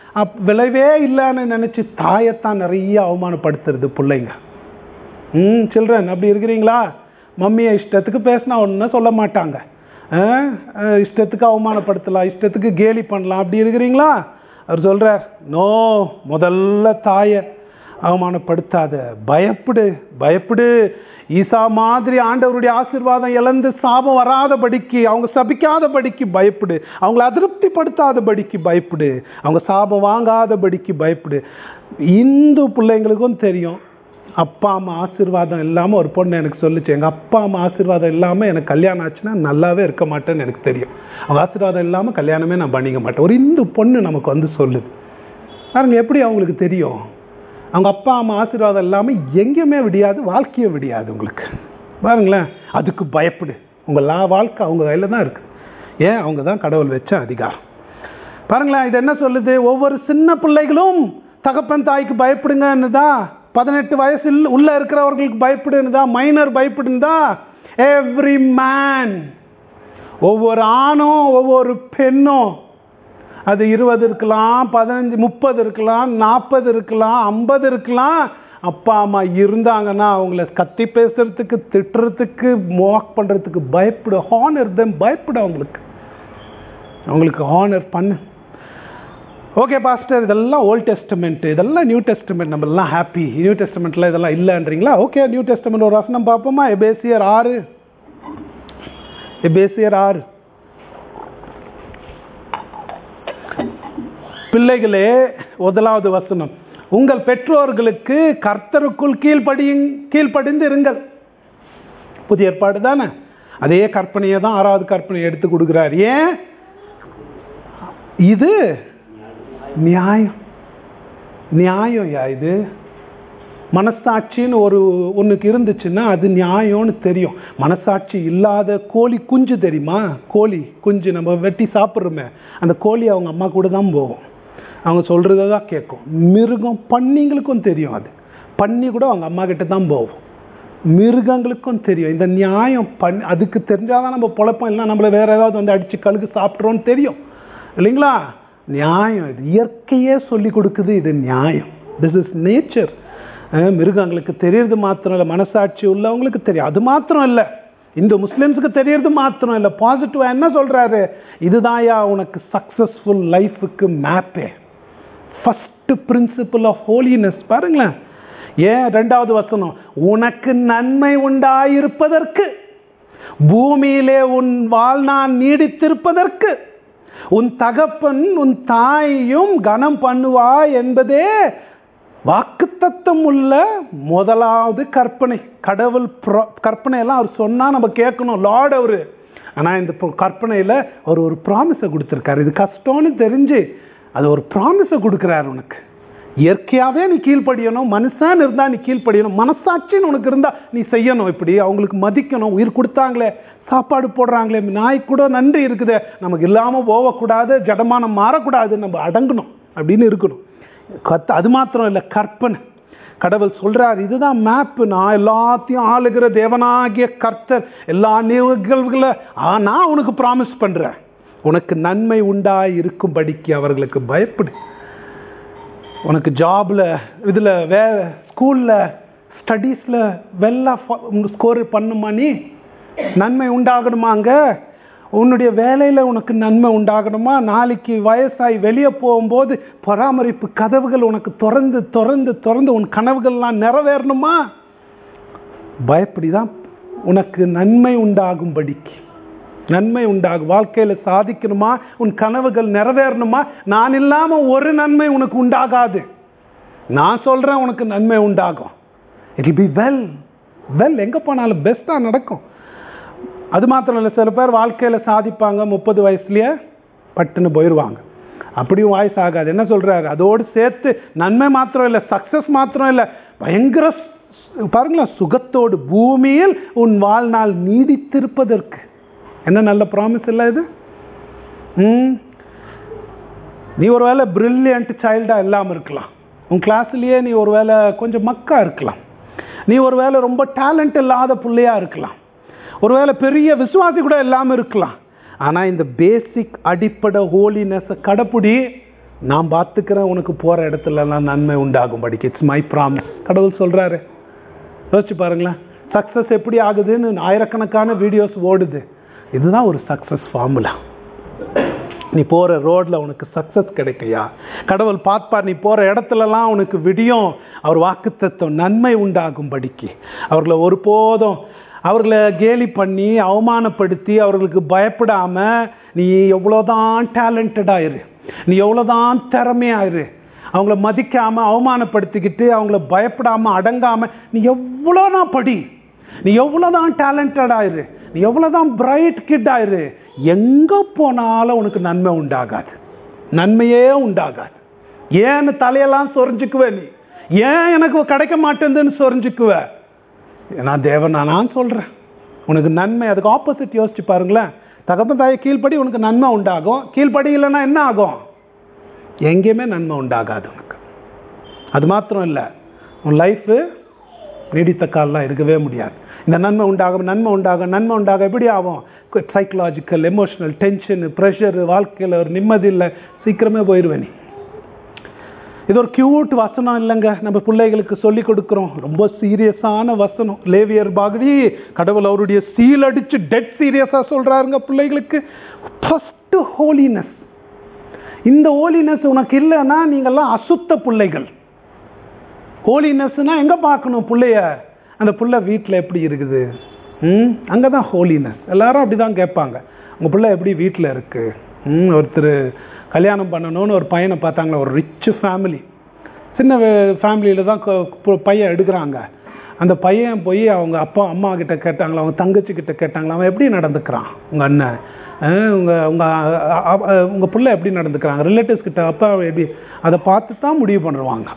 அப் விளைவே இல்லைன்னு நினச்சி தாயைத்தான் நிறைய அவமானப்படுத்துறது பிள்ளைங்க ம் சில்ட்ரன் அப்படி இருக்கிறீங்களா மம்மியை இஷ்டத்துக்கு பேசினா ஒன்றும் சொல்ல மாட்டாங்க ஆ, ஆ, இஷ்டத்துக்கு அவமானப்படுத்தலாம் இஷ்டத்துக்கு கேலி பண்ணலாம் அப்படி இருக்கிறீங்களா அவர் சொல்கிறார் நோ முதல்ல தாயை அவமானப்படுத்தாத பயப்படு பயப்படு ஈசா மாதிரி ஆண்டவருடைய ஆசீர்வாதம் இழந்து சாபம் வராதபடிக்கு அவங்க சபிக்காதபடிக்கு பயப்படு அவங்கள அதிருப்திப்படுத்தாதபடிக்கு பயப்படு அவங்க சாபம் வாங்காதபடிக்கு பயப்படு இந்து பிள்ளைங்களுக்கும் தெரியும் அப்பா அம்மா ஆசீர்வாதம் இல்லாமல் ஒரு பொண்ணு எனக்கு சொல்லுச்சு எங்கள் அப்பா அம்மா ஆசீர்வாதம் இல்லாமல் எனக்கு கல்யாணம் ஆச்சுன்னா நல்லாவே இருக்க மாட்டேன்னு எனக்கு தெரியும் அவங்க ஆசீர்வாதம் இல்லாமல் கல்யாணமே நான் பண்ணிக்க மாட்டேன் ஒரு இந்து பொண்ணு நமக்கு வந்து சொல்லுது பாருங்க எப்படி அவங்களுக்கு தெரியும் அவங்க அப்பா அம்மா ஆசீர்வாதம் இல்லாமல் எங்கேயுமே விடியாது வாழ்க்கையை விடியாது உங்களுக்கு பாருங்களேன் அதுக்கு பயப்படு உங்கள் லா வாழ்க்கை அவங்க கையில் தான் இருக்குது ஏன் அவங்க தான் கடவுள் வச்ச அதிகாரம் பாருங்களேன் இது என்ன சொல்லுது ஒவ்வொரு சின்ன பிள்ளைகளும் தகப்பன் தாய்க்கு பயப்படுங்கன்னு தான் பதினெட்டு வயசில் உள்ள இருக்கிறவர்களுக்கு பயப்படுன்னு தான் மைனர் பயப்படுன்னு தான் எவ்ரி மேன் ஒவ்வொரு ஆணும் ஒவ்வொரு பெண்ணும் அது இருபது இருக்கலாம் பதினஞ்சு முப்பது இருக்கலாம் நாற்பது இருக்கலாம் ஐம்பது இருக்கலாம் அப்பா அம்மா இருந்தாங்கன்னா அவங்கள கத்தி பேசுறதுக்கு திட்டுறதுக்கு மோக் பண்ணுறதுக்கு பயப்படு ஹானர் தெம் பயப்படு அவங்களுக்கு அவங்களுக்கு ஹானர் பண்ணு ஓகே பாஸ்டர் இதெல்லாம் ஓல்ட் டெஸ்டமெண்ட் இதெல்லாம் நியூ டெஸ்டமெண்ட் நம்ம எல்லாம் ஹாப்பி நியூ டெஸ்டமெண்ட்ல இதெல்லாம் இல்லைன்றீங்களா ஓகே நியூ டெஸ்டமெண்ட் ஒரு வசனம் பார்ப்போமா எபேசியர் ஆறு எபேசியர் ஆறு பிள்ளைகளே முதலாவது வசனம் உங்கள் பெற்றோர்களுக்கு கர்த்தருக்குள் கீழ்ப்படியும் கீழ்ப்படிந்து இருங்கள் புதிய ஏற்பாடு தானே அதே கற்பனையை தான் ஆறாவது கற்பனை எடுத்து கொடுக்குறார் ஏன் இது நியாயம் நியாயம் யா இது மனசாட்சின்னு ஒரு ஒன்றுக்கு இருந்துச்சுன்னா அது நியாயம்னு தெரியும் மனசாட்சி இல்லாத கோழி குஞ்சு தெரியுமா கோழி குஞ்சு நம்ம வெட்டி சாப்பிட்றோமே அந்த கோழி அவங்க அம்மா கூட தான் போகும் அவங்க சொல்கிறத தான் கேட்கும் மிருகம் பன்னிங்களுக்கும் தெரியும் அது பன்னி கூட அவங்க அம்மா கிட்ட தான் போகும் மிருகங்களுக்கும் தெரியும் இந்த நியாயம் பண் அதுக்கு தெரிஞ்சாதான் நம்ம பொழப்போம் இல்லைன்னா நம்மளை வேற ஏதாவது வந்து அடித்து கழுகு சாப்பிட்றோன்னு தெரியும் இல்லைங்களா நியாயம் இது இயற்கையே சொல்லி கொடுக்குது இது நியாயம் திஸ் இஸ் நேச்சர் மிருகங்களுக்கு தெரியறது மாத்திரம் இல்லை மனசாட்சி உள்ளவங்களுக்கு தெரியும் அது மாத்திரம் இல்லை இந்த முஸ்லிம்ஸுக்கு தெரியறது மாத்திரம் இல்லை பாசிட்டிவாக என்ன சொல்கிறாரு இதுதான்யா உனக்கு சக்ஸஸ்ஃபுல் லைஃபுக்கு மேப்பே ஃபஸ்ட்டு பிரின்சிபல் ஆஃப் ஹோலினஸ் பாருங்களேன் ஏன் ரெண்டாவது வசனம் உனக்கு நன்மை உண்டாயிருப்பதற்கு பூமியிலே உன் வாழ்நாள் நீடித்திருப்பதற்கு உன் தகப்பன் உன் தாயையும் கனம் பண்ணுவா என்பதே வாக்குத்தத்தம் உள்ள முதலாவது கற்பனை கடவுள் கற்பனை எல்லாம் அவர் சொன்னா நம்ம கேட்கணும் லார்ட் அவரு ஆனா இந்த கற்பனையில அவர் ஒரு ப்ராமிஸை கொடுத்துருக்காரு இது கஷ்டம்னு தெரிஞ்சு அது ஒரு ப்ராமிஸை கொடுக்குறாரு உனக்கு இயற்கையாகவே நீ கீழ்ப்படியணும் மனுஷன் இருந்தா நீ கீழ்ப்படியணும் மனசாட்சின்னு உனக்கு இருந்தா நீ செய்யணும் இப்படி அவங்களுக்கு மதிக்கணும் உயிர் கொடுத்தாங்களே சாப்பாடு போடுறாங்களே நாய் கூட நன்றி இருக்குது நமக்கு இல்லாமல் போகக்கூடாது ஜடமானம் மாறக்கூடாது நம்ம அடங்கணும் அப்படின்னு இருக்கணும் கத் அது மாத்திரம் இல்லை கற்பனை கடவுள் சொல்றார் இதுதான் மேப்பு நான் எல்லாத்தையும் ஆளுகிற தேவனாகிய கர்த்தர் எல்லா நிகழ்வுகளை நான் உனக்கு ப்ராமிஸ் பண்றேன் உனக்கு நன்மை உண்டாய் இருக்கும்படிக்கு அவர்களுக்கு பயப்படு உனக்கு ஜாப்ல இதுல வே ஸ்கூல்ல ஸ்டடீஸ்ல வெல்லா ஸ்கோர் பண்ணுமா நீ நன்மை உண்டாகணுமா அங்க உன்னுடைய வேலையில் உனக்கு நன்மை உண்டாகணுமா நாளைக்கு வயசாகி வெளியே போகும்போது பராமரிப்பு கதவுகள் உனக்கு திறந்து திறந்து திறந்து உன் கனவுகள்லாம் நிறைவேறணுமா பயப்படி தான் உனக்கு நன்மை உண்டாகும்படிக்கு நன்மை உண்டாகும் வாழ்க்கையில் சாதிக்கணுமா உன் கனவுகள் நிறைவேறணுமா நான் இல்லாமல் ஒரு நன்மை உனக்கு உண்டாகாது நான் சொல்கிறேன் உனக்கு நன்மை உண்டாகும் இட் பி வெல் வெல் எங்கே போனாலும் பெஸ்ட்டாக நடக்கும் அது மாத்திரம் இல்லை சில பேர் வாழ்க்கையில் சாதிப்பாங்க முப்பது வயசுலயே பட்டுன்னு போயிடுவாங்க அப்படியும் வாய்ஸ் ஆகாது என்ன சொல்கிறாரு அதோடு சேர்த்து நன்மை மாத்திரம் இல்லை சக்ஸஸ் மாத்திரம் இல்லை பயங்கர பாருங்களேன் சுகத்தோடு பூமியில் உன் வாழ்நாள் நீடித்திருப்பதற்கு என்ன நல்ல ப்ராமிஸ் இல்லை இது ம் நீ ஒரு வேளை பிரில்லியன்ட் சைல்டாக இல்லாமல் இருக்கலாம் உன் கிளாஸ்லேயே நீ ஒரு வேளை கொஞ்சம் மக்கா இருக்கலாம் நீ ஒரு வேளை ரொம்ப டேலண்ட் இல்லாத பிள்ளையா இருக்கலாம் ஒருவேளை பெரிய விசுவாசி கூட இல்லாமல் இருக்கலாம் ஆனால் இந்த பேசிக் அடிப்படை ஹோலினஸை கடைப்பிடி நான் பார்த்துக்கிறேன் உனக்கு போகிற இடத்துலலாம் நன்மை உண்டாகும்படிக்கு இட்ஸ் மை ப்ராமிஸ் கடவுள் சொல்கிறாரு யோசிச்சு பாருங்களேன் சக்ஸஸ் எப்படி ஆகுதுன்னு ஆயிரக்கணக்கான வீடியோஸ் ஓடுது இதுதான் ஒரு சக்ஸஸ் ஃபார்முலா நீ போகிற ரோட்டில் உனக்கு சக்ஸஸ் கிடைக்கையா கடவுள் பார்ப்பார் நீ போகிற இடத்துலலாம் உனக்கு விடியும் அவர் வாக்குத்தத்தம் நன்மை உண்டாகும்படிக்கு அவர்களை ஒருபோதும் அவர்களை கேலி பண்ணி அவமானப்படுத்தி அவர்களுக்கு பயப்படாம நீ எவ்வளோதான் டேலண்டடாக இரு நீ எவ்வளோதான் திறமையாயிரு அவங்கள மதிக்காம அவமானப்படுத்திக்கிட்டு அவங்கள பயப்படாம அடங்காம நீ எவ்வளோதான் படி நீ எவ்வளோதான் டேலண்டட் ஆயிரு நீ எவ்வளோதான் பிரைட் கிட் ஆயிரு எங்க போனாலும் உனக்கு நன்மை உண்டாகாது நன்மையே உண்டாகாது ஏன்னு தலையெல்லாம் சொரிஞ்சுக்குவ நீ ஏன் எனக்கு கிடைக்க மாட்டேங்குதுன்னு சொரிஞ்சுக்குவ நான் தேவன் நான் சொல்றேன் உனக்கு நன்மை அதுக்கு ஆப்போசிட் யோசிச்சு பாருங்களேன் தகப்பன் தாயை கீழ்ப்படி உனக்கு நன்மை உண்டாகும் கீழ்ப்படி இல்லைன்னா என்ன ஆகும் எங்கேயுமே நன்மை உண்டாகாது உனக்கு அது மாத்திரம் இல்லை உன் லைஃபு நீடித்த காலெலாம் இருக்கவே முடியாது இந்த நன்மை உண்டாகும் நன்மை உண்டாகும் நன்மை உண்டாக எப்படி ஆகும் சைக்கலாஜிக்கல் எமோஷனல் டென்ஷனு ப்ரெஷரு வாழ்க்கையில் ஒரு நிம்மதி இல்லை சீக்கிரமே போயிடுவேன் நீ இது ஒரு கியூட் வசனம் இல்லைங்க நம்ம பிள்ளைகளுக்கு சொல்லி கொடுக்குறோம் ரொம்ப சீரியஸான வசனம் லேவியர் பாகவி கடவுள் அவருடைய சீல் அடிச்சு டெட் சீரியஸாக சொல்கிறாருங்க பிள்ளைகளுக்கு ஃபஸ்ட்டு ஹோலினஸ் இந்த ஹோலினஸ் உனக்கு இல்லைன்னா நீங்கள்லாம் அசுத்த பிள்ளைகள் ஹோலினஸ்னா எங்கே பார்க்கணும் பிள்ளைய அந்த பிள்ளை வீட்டில் எப்படி இருக்குது ம் அங்கே தான் ஹோலினஸ் எல்லாரும் அப்படி தான் கேட்பாங்க உங்கள் பிள்ளை எப்படி வீட்டில் இருக்குது ம் ஒருத்தர் கல்யாணம் பண்ணணும்னு ஒரு பையனை பார்த்தாங்களா ஒரு ரிச் ஃபேமிலி சின்ன ஃபேமிலியில் தான் கொ- பொ- பையன் எடுக்கிறாங்க அந்த பையன் போய் அவங்க அப்பா அம்மா கிட்ட கேட்டாங்களா அவங்க தங்கச்சி கிட்ட கேட்டாங்களா அவன் எப்படி நடந்துக்கிறான் உங்கள் அண்ணன் அஹ் உங்க உங்க அ- அ- அ- உங்க பிள்ளை எப்படி நடந்துக்கிறாங்க ரிலேட்டிவ்ஸ் கிட்ட அப்பா எப்படி அதை பார்த்து தான் முடிவு பண்ணுவாங்க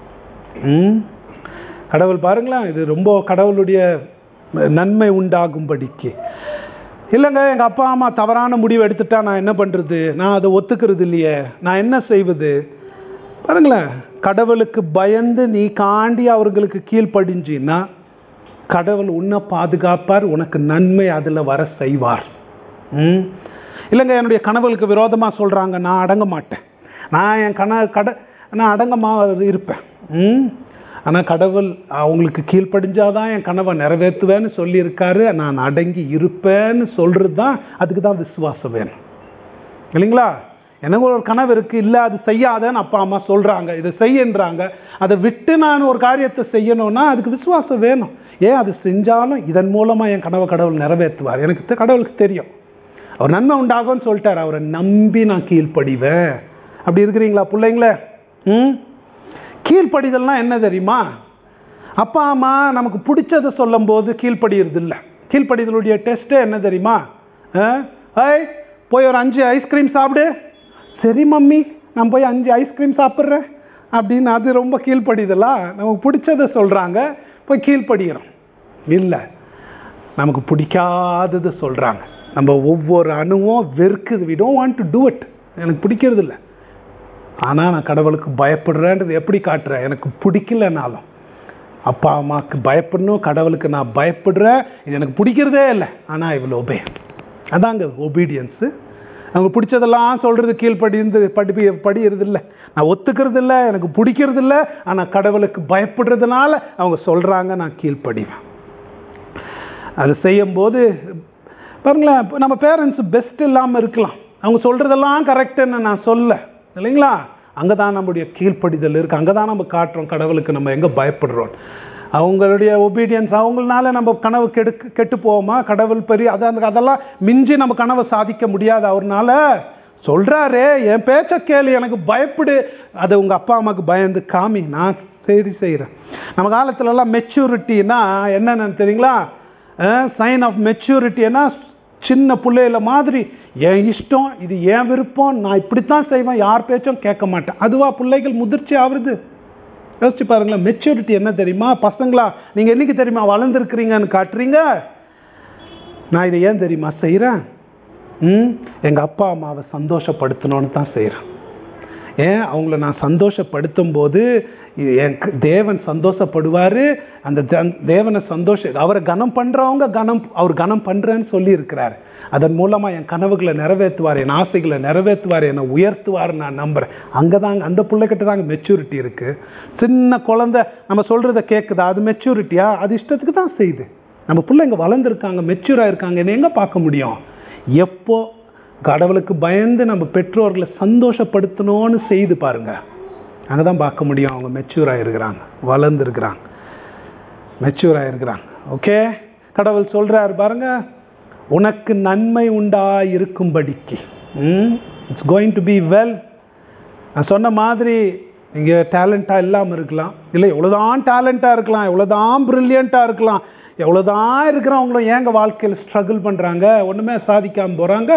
ம் கடவுள் பாருங்களேன் இது ரொம்ப கடவுளுடைய நன்மை உண்டாகும்படிக்கு இல்லைங்க எங்கள் அப்பா அம்மா தவறான முடிவு எடுத்துட்டா நான் என்ன பண்ணுறது நான் அதை ஒத்துக்கிறது இல்லையே நான் என்ன செய்வது பாருங்களேன் கடவுளுக்கு பயந்து நீ காண்டி அவர்களுக்கு கீழ்ப்படிஞ்சின்னா கடவுள் உன்னை பாதுகாப்பார் உனக்கு நன்மை அதில் வர செய்வார் ம் இல்லைங்க என்னுடைய கனவுகளுக்கு விரோதமாக சொல்கிறாங்க நான் அடங்க மாட்டேன் நான் என் கன கட நான் அடங்கமாக இருப்பேன் ம் ஆனால் கடவுள் அவங்களுக்கு கீழ்ப்படிஞ்சாதான் என் கனவை நிறைவேற்றுவேன்னு சொல்லியிருக்காரு நான் அடங்கி இருப்பேன்னு சொல்கிறது தான் அதுக்கு தான் விசுவாசம் வேணும் இல்லைங்களா எனக்கு ஒரு கனவு இருக்குது இல்லை அது செய்யாதன்னு அப்பா அம்மா சொல்கிறாங்க இதை செய்யன்றாங்க அதை விட்டு நான் ஒரு காரியத்தை செய்யணும்னா அதுக்கு விசுவாசம் வேணும் ஏன் அது செஞ்சாலும் இதன் மூலமாக என் கனவை கடவுள் நிறைவேற்றுவார் எனக்கு தெ- கடவுளுக்கு தெரியும் அவர் நன்மை உண்டாகும்னு சொல்லிட்டார் அவரை நம்பி நான் கீழ்ப்படிவேன் அப்படி இருக்கிறீங்களா பிள்ளைங்களே ம் கீழ்ப்படிதல்னா என்ன தெரியுமா அப்பா அம்மா நமக்கு பிடிச்சதை சொல்லும்போது கீழ்ப்படியறது இல்லை கீழ்ப்படிதலுடைய டெஸ்ட்டே என்ன தெரியுமா ஐய் போய் ஒரு அஞ்சு ஐஸ்கிரீம் சாப்பிடு சரி மம்மி நான் போய் அஞ்சு ஐஸ்கிரீம் சாப்பிட்றேன் அப்படின்னு அது ரொம்ப கீழ்ப்படிதலா நமக்கு பிடிச்சதை சொல்கிறாங்க போய் கீழ்ப்படுகிறோம் இல்லை நமக்கு பிடிக்காதது சொல்கிறாங்க நம்ம ஒவ்வொரு அணுவும் வெறுக்குது we don't want to do it எனக்கு பிடிக்கிறது இல்லை ஆனால் நான் கடவுளுக்கு பயப்படுறேன்றது எப்படி காட்டுறேன் எனக்கு பிடிக்கலனாலும் அப்பா அம்மாவுக்கு பயப்படணும் கடவுளுக்கு நான் பயப்படுறேன் இது எனக்கு பிடிக்கிறதே இல்லை ஆனால் இவ்வளோ ஒபே அதாங்க ஒபீடியன்ஸு அவங்க பிடிச்சதெல்லாம் சொல்கிறது கீழ்ப்படிந்து படி படிக்கிறது இல்லை நான் ஒத்துக்கிறது இல்லை எனக்கு பிடிக்கிறது இல்லை ஆனால் கடவுளுக்கு பயப்படுறதுனால அவங்க சொல்கிறாங்க நான் கீழ்ப்படிவேன் அது செய்யும்போது பாருங்களேன் இப்ப நம்ம பேரண்ட்ஸ் பெஸ்ட் இல்லாமல் இருக்கலாம் அவங்க சொல்கிறதெல்லாம் கரெக்டுன்னு நான் சொல்ல இல்லைங்களா அங்கே தான் நம்முடைய கீழ்ப்படிதல் இருக்குது அங்கே தான் நம்ம காட்டுறோம் கடவுளுக்கு நம்ம எங்கே பயப்படுறோம் அவங்களுடைய ஒபீடியன்ஸ் அவங்களால நம்ம கனவு கெடு கெட்டு போவோமா கடவுள் பெரிய அதான் அதெல்லாம் மிஞ்சி நம்ம கனவை சாதிக்க முடியாது அவர்னால சொல்கிறாரே என் பேச்ச கேளு எனக்கு பயப்படு அதை உங்கள் அப்பா அம்மாவுக்கு பயந்து காமி நான் சரி செய்கிறேன் நம்ம காலத்துலலாம் மெச்சூரிட்டின்னா என்னென்னு தெரியுங்களா சைன் ஆஃப் மெச்சூரிட்டினா சின்ன பிள்ளையில மாதிரி என் இஷ்டம் இது என் விருப்பம் நான் இப்படித்தான் செய்வேன் யார் பேச்சும் கேட்க மாட்டேன் அதுவா பிள்ளைகள் முதிர்ச்சி ஆகுறது யோசிச்சு பாருங்களேன் மெச்சூரிட்டி என்ன தெரியுமா பசங்களா நீங்கள் என்னைக்கு தெரியுமா வளர்ந்துருக்கிறீங்கன்னு காட்டுறீங்க நான் இதை ஏன் தெரியுமா செய்கிறேன் ம் எங்கள் அப்பா அம்மாவை சந்தோஷப்படுத்தணும்னு தான் செய்கிறேன் ஏன் அவங்கள நான் சந்தோஷப்படுத்தும் போது இது என் க- தேவன் சந்தோஷப்படுவார் அந்த ஜன்- தேவனை சந்தோஷ அவரை கனம் பண்ணுறவங்க கனம் அவர் கனம் பண்ணுறேன்னு சொல்லி இருக்கிறார் அதன் மூலமாக என் கனவுகளை நிறைவேற்றுவார் என் ஆசைகளை நிறைவேற்றுவார் என்னை உயர்த்துவார் நான் நம்புகிறேன் அங்கே தாங்க அந்த பிள்ளைகிட்ட தாங்க மெச்சூரிட்டி இருக்குது சின்ன குழந்தை நம்ம சொல்கிறத கேட்குதா அது மெச்சூரிட்டியா அது இஷ்டத்துக்கு தான் செய்யுது நம்ம பிள்ளைங்க வளர்ந்துருக்காங்க மெச்சூராக இருக்காங்க எங்கே பார்க்க முடியும் எப்போ கடவுளுக்கு பயந்து நம்ம பெற்றோர்களை சந்தோஷப்படுத்தணும்னு செய்து பாருங்க அங்கே தான் பார்க்க முடியும் அவங்க மெச்சூராக இருக்கிறாங்க வளர்ந்துருக்குறாங்க மெச்சூராக இருக்கிறாங்க ஓகே கடவுள் சொல்கிறார் பாருங்க உனக்கு நன்மை உண்டா இருக்கும்படிக்கு it's going to be well நான் சொன்ன மாதிரி நீங்கள் டேலண்ட்டாக இல்லாமல் இருக்கலாம் இல்லை எவ்வளோதான் டேலண்ட்டாக இருக்கலாம் எவ்வளோதான் ப்ரில்லியண்ட்டாக இருக்கலாம் எவ்வளோதான் இருக்கிறவங்களும் ஏங்க வாழ்க்கையில் ஸ்ட்ரகிள் பண்ணுறாங்க ஒன்றுமே சாதிக்காமல் போகிறாங்க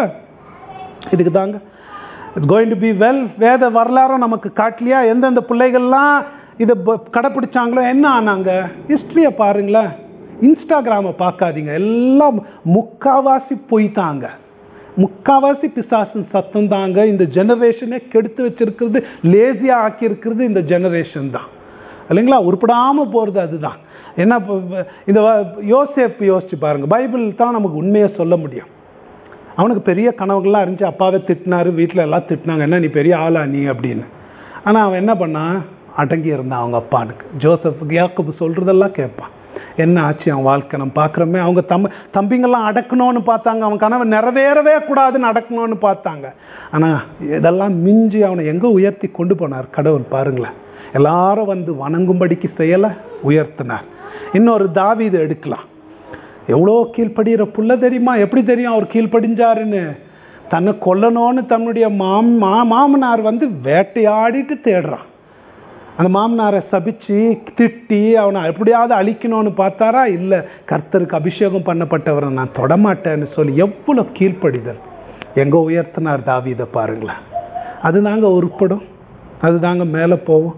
இதுக்கு தாங்க it's going to be well வேத வரலாறும் நமக்கு காட்டலையா எந்தெந்த பிள்ளைகள்லாம் இதை ப- கடைப்பிடிச்சாங்களோ என்ன ஆனாங்க ஹிஸ்ட்ரியை பாருங்களேன் இன்ஸ்டாகிராமை பார்க்காதீங்க எல்லாம் முக்காவாசி போய்த்தாங்க முக்காவாசி பிசாசின் சத்தம் தாங்க இந்த ஜெனரேஷனே கெடுத்து வச்சிருக்கிறது லேசியாக ஆக்கி இருக்கிறது இந்த ஜெனரேஷன் தான் இல்லைங்களா உருப்படாமல் போகிறது அதுதான் என்ன இப்போ இந்த வ- யோசேப்பு யோசிச்சு பாருங்க பைபிள் தான் நமக்கு உண்மையை சொல்ல முடியும் அவனுக்கு பெரிய கனவுகள்லாம் இருந்துச்சு அப்பாவை திட்டினாரு வீட்டில் எல்லாம் திட்டினாங்க என்ன நீ பெரிய ஆளா நீ அப்படின்னு ஆனால் அவன் என்ன பண்ணான் அடங்கி இருந்தான் அவங்க அப்பானுக்கு ஜோசப்புக்கு யாக்கோபு சொல்கிறதெல்லாம் கேட்பான் என்ன ஆச்சு அவன் வாழ்க்கை நம்ம பார்க்குறோமே அவங்க தம்ப தம்பிங்கெல்லாம் அடக்கணும்னு பார்த்தாங்க அவன் கனவை நிறைவேறவே கூடாதுன்னு அடக்கணும்னு பார்த்தாங்க ஆனால் இதெல்லாம் மிஞ்சி அவனை எங்கே உயர்த்தி கொண்டு போனார் கடவுள் பாருங்களேன் எல்லாரும் வந்து வணங்கும்படிக்கு செயலை உயர்த்தினார் இன்னொரு தாவீது எடுக்கலாம் எவ்வளோ கீழ்ப்படுகிற புள்ள தெரியுமா எப்படி தெரியும் அவர் கீழ்ப்படிஞ்சாருன்னு தன்னை கொல்லணும்னு தன்னுடைய மாம் மா மாமனார் வந்து வேட்டையாடிட்டு தேடுறான் அந்த மாமனாரை சபிச்சு திட்டி அவனை எப்படியாவது அழிக்கணும்னு பார்த்தாரா இல்லை கர்த்தருக்கு அபிஷேகம் பண்ணப்பட்டவரை நான் தொடமாட்டேன்னு சொல்லி எவ்வளோ கீழ்ப்படிதல் எங்கே உயர்த்தினார் தாவீதை பாருங்களேன் அதுதாங்க உருப்படும் அதுதாங்க மேலே போகும்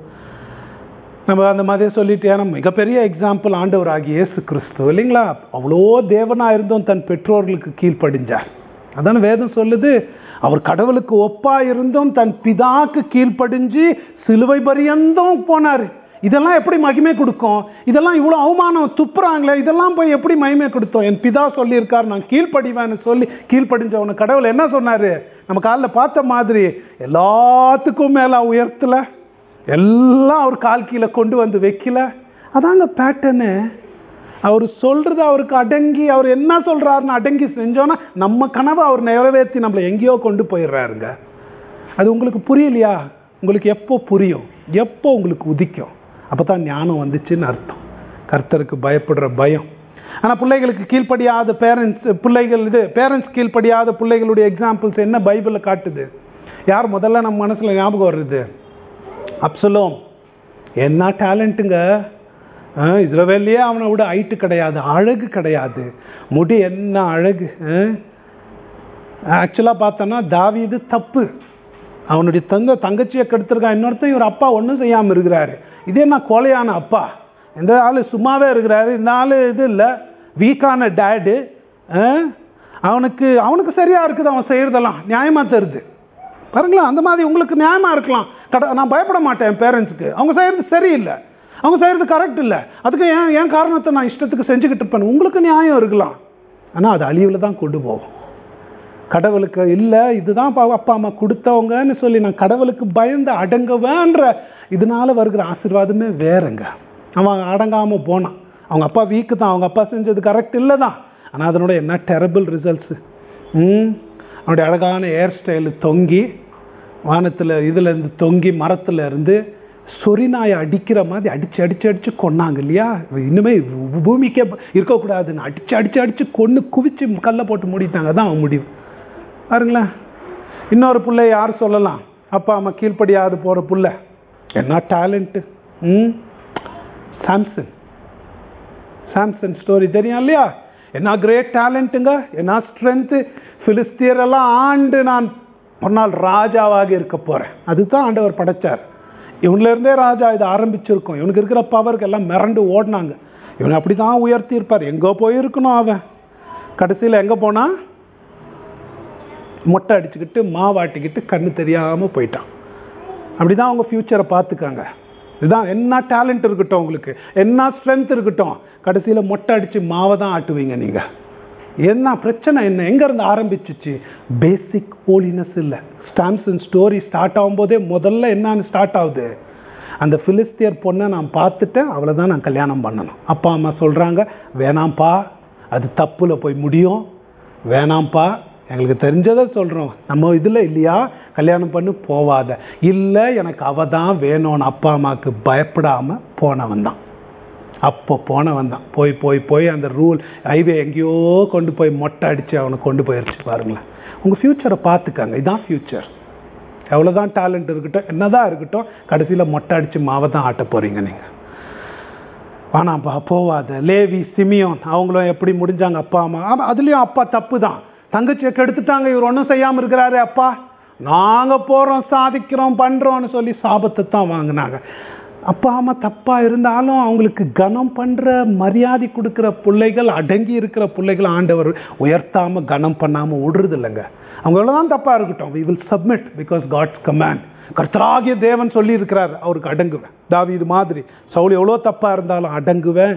நம்ம அந்த மாதிரி சொல்லிட்டு ஏன்னா மிகப்பெரிய எக்ஸாம்பிள் ஆண்டவர் ஆகிய இயேசு கிறிஸ்து இல்லைங்களா அவ்வளோ தேவனா இருந்தும் தன் பெற்றோர்களுக்கு கீழ்ப்படிஞ்சார் அதான வேதம் சொல்லுது அவர் கடவுளுக்கு ஒப்பா இருந்தும் தன் பிதாக்கு கீழ்ப்படிஞ்சு சிலுவை பரியந்தம் போனார் இதெல்லாம் எப்படி மகிமை கொடுக்கும் இதெல்லாம் இவ்வளோ அவமானம் துப்புறாங்களே இதெல்லாம் போய் எப்படி மகிமை கொடுத்தோம் என் பிதா சொல்லியிருக்கார் நான் கீழ்ப்படிவேன்னு சொல்லி கீழ்ப்படிஞ்சவனு கடவுள் என்ன சொன்னார் நம்ம காலில் பார்த்த மாதிரி எல்லாத்துக்கும் மேலே உயர்த்தலை எல்லாம் அவர் கால் கீழே கொண்டு வந்து வைக்கல அதாங்க பேட்டர்னு அவர் சொல்றது அவருக்கு அடங்கி அவர் என்ன சொல்றாருன்னு அடங்கி செஞ்சோன்னா நம்ம கனவை அவர் நிறைவேற்றி நம்மளை எங்கேயோ கொண்டு போயிடுறாருங்க அது உங்களுக்கு புரியலையா உங்களுக்கு எப்போ புரியும் எப்போ உங்களுக்கு உதிக்கும் அப்போ தான் ஞானம் வந்துச்சுன்னு அர்த்தம் கர்த்தருக்கு பயப்படுற பயம் ஆனால் பிள்ளைகளுக்கு கீழ்ப்படியாத பேரண்ட்ஸ் பிள்ளைகள் இது பேரண்ட்ஸ் கீழ்ப்படியாத பிள்ளைகளுடைய எக்ஸாம்பிள்ஸ் என்ன பைபிளில் காட்டுது யார் முதல்ல நம்ம மனசில் ஞாபகம் வருது அப்சலோம் என்ன டேலண்ட்டுங்க இஸ்ரவேல்லையே அவனை விட ஹைட்டு கிடையாது அழகு கிடையாது முடி என்ன அழகு ஆக்சுவலாக பார்த்தோன்னா தாவீது தப்பு அவனுடைய தங்க தங்கச்சியை கெடுத்திருக்கான் இன்னொருத்தன் இவர் அப்பா ஒன்றும் செய்யாமல் இருக்கிறாரு இதே நான் கொலையான அப்பா இந்த ஆள் சும்மாவே இருக்கிறாரு இந்த ஆள் இது இல்லை வீக்கான டேடு அவனுக்கு அவனுக்கு சரியாக இருக்குது அவன் செய்கிறதெல்லாம் நியாயமாக தருது பாருங்களா அந்த மாதிரி உங்களுக்கு நியாயமாக இருக்கலாம் கட நான் பயப்பட மாட்டேன் என் பேரண்ட்ஸுக்கு அவங்க செய்கிறது சரியில்லை அவங்க செய்கிறது கரெக்ட் இல்லை அதுக்கு ஏன் என் காரணத்தை நான் இஷ்டத்துக்கு செஞ்சுக்கிட்டு இருப்பேன் உங்களுக்கு நியாயம் இருக்கலாம் ஆனால் அது அழிவில் தான் கொண்டு போகும் கடவுளுக்கு இல்லை இதுதான் பா- அப்பா அம்மா கொடுத்தவங்கன்னு சொல்லி நான் கடவுளுக்கு பயந்து அடங்குவேன்ற இதனால வருகிற ஆசீர்வாதமே வேறங்க அவன் அடங்காமல் போனான் அவங்க அப்பா வீக்கு தான் அவங்க அப்பா செஞ்சது கரெக்ட் இல்லை தான் ஆனால் அதனோட என்ன டெரபிள் ரிசல்ட்ஸு ம் அவனுடைய அழகான ஹேர் ஸ்டைலு தொங்கி வானத்தில் இதில் இருந்து தொங்கி மரத்தில் இருந்து சொரிநாயை அடிக்கிற மாதிரி அடிச்சு அடிச்சு அடிச்சு கொன்னாங்க இல்லையா இனிமே பூமிக்கே இருக்கக்கூடாதுன்னு அடிச்சு அடிச்சு அடிச்சு கொன்று குவிச்சு கல்லை போட்டு மூடிட்டாங்க தான் அவன் முடிவு பாருங்களேன் இன்னொரு பிள்ளை யார் சொல்லலாம் அப்பா அம்மா கீழ்ப்படியாது போகிற புள்ள என்ன டேலண்ட்டு ம் சாம்சன் சாம்சன் ஸ்டோரி தெரியும் இல்லையா என்ன கிரேட் டேலண்ட்டுங்க என்ன ஸ்ட்ரென்த்து ஃபிலிஸ்தீரெல்லாம் ஆண்டு நான் ஒரு நாள் ராஜாவாக இருக்க போகிறேன் அதுதான் ஆண்டவர் படைச்சார் இவனிலேருந்தே ராஜா இது ஆரம்பிச்சிருக்கும் இவனுக்கு இருக்கிற பவருக்கு எல்லாம் மிரண்டு ஓடினாங்க இவனை அப்படி தான் உயர்த்தி இருப்பார் எங்கே போயிருக்கணும் அவன் கடைசியில் எங்கே போனான் மொட்டை அடிச்சுக்கிட்டு மாவாட்டிக்கிட்டு கண்ணு தெரியாமல் போயிட்டான் அப்படி தான் அவங்க ஃப்யூச்சரை பார்த்துக்காங்க இதுதான் என்ன டேலண்ட் இருக்கட்டும் உங்களுக்கு என்ன ஸ்ட்ரென்த் இருக்கட்டும் கடைசியில் மொட்டை அடித்து மாவை தான் ஆட்டுவீங்க நீங்கள் என்ன பிரச்சனை என்ன எங்கேருந்து ஆரம்பிச்சிச்சு பேசிக் ஹோலினஸ் இல்லை ஸ்டாம்ஸ் அண்ட் ஸ்டோரி ஸ்டார்ட் ஆகும்போதே முதல்ல என்னன்னு ஸ்டார்ட் ஆகுது அந்த பிலிஸ்தியர் பொண்ணை நான் பார்த்துட்டேன் அவளை தான் நான் கல்யாணம் பண்ணணும் அப்பா அம்மா சொல்கிறாங்க வேணாம்ப்பா அது தப்புல போய் முடியும் வேணாம்ப்பா எங்களுக்கு தெரிஞ்சதை சொல்கிறோம் நம்ம இதில் இல்லையா கல்யாணம் பண்ணி போவாத இல்லை எனக்கு அவ தான் வேணும்னு அப்பா அம்மாவுக்கு பயப்படாமல் போனவன் தான் அப்போ போனவன் தான் போய் போய் போய் அந்த ரூல் ஹைவே எங்கேயோ கொண்டு போய் மொட்டை அடித்து அவனை கொண்டு போயிடுச்சு பாருங்களேன் உங்கள் ஃப்யூச்சரை பார்த்துக்கங்க இதுதான் ஃப்யூச்சர் எவ்வளோதான் டேலண்ட் இருக்கட்டும் என்னதான் இருக்கட்டும் கடைசியில் மொட்டை அடித்து மாவை தான் ஆட்ட போகிறீங்க நீங்கள் வேணாம்ப்பா போவாத லேவி சிமியோன் அவங்களும் எப்படி முடிஞ்சாங்க அப்பா அம்மா ஆமா, அதுலயும் அப்பா தப்பு தான் தங்கச்சியை கெடுத்துட்டாங்க இவர் ஒன்றும் செய்யாமல் இருக்கிறாரு அப்பா நாங்கள் போகிறோம் சாதிக்கிறோம் பண்ணுறோம்னு சொல்லி சாபத்தை தான் வாங்கினாங்க அப்பா அம்மா தப்பாக இருந்தாலும் அவங்களுக்கு கனம் பண்ணுற மரியாதை கொடுக்குற பிள்ளைகள் அடங்கி இருக்கிற பிள்ளைகள் ஆண்டவர் உயர்த்தாமல் கனம் பண்ணாமல் விடுறது இல்லைங்க அவங்க எவ்வளோதான் தப்பாக இருக்கட்டும் we will submit because God's command கர்த்தராகிய தேவன் சொல்லி இருக்கிறார் அவருக்கு அடங்குவேன் தாவீது மாதிரி சவுல் எவ்வளோ தப்பாக இருந்தாலும் அடங்குவேன்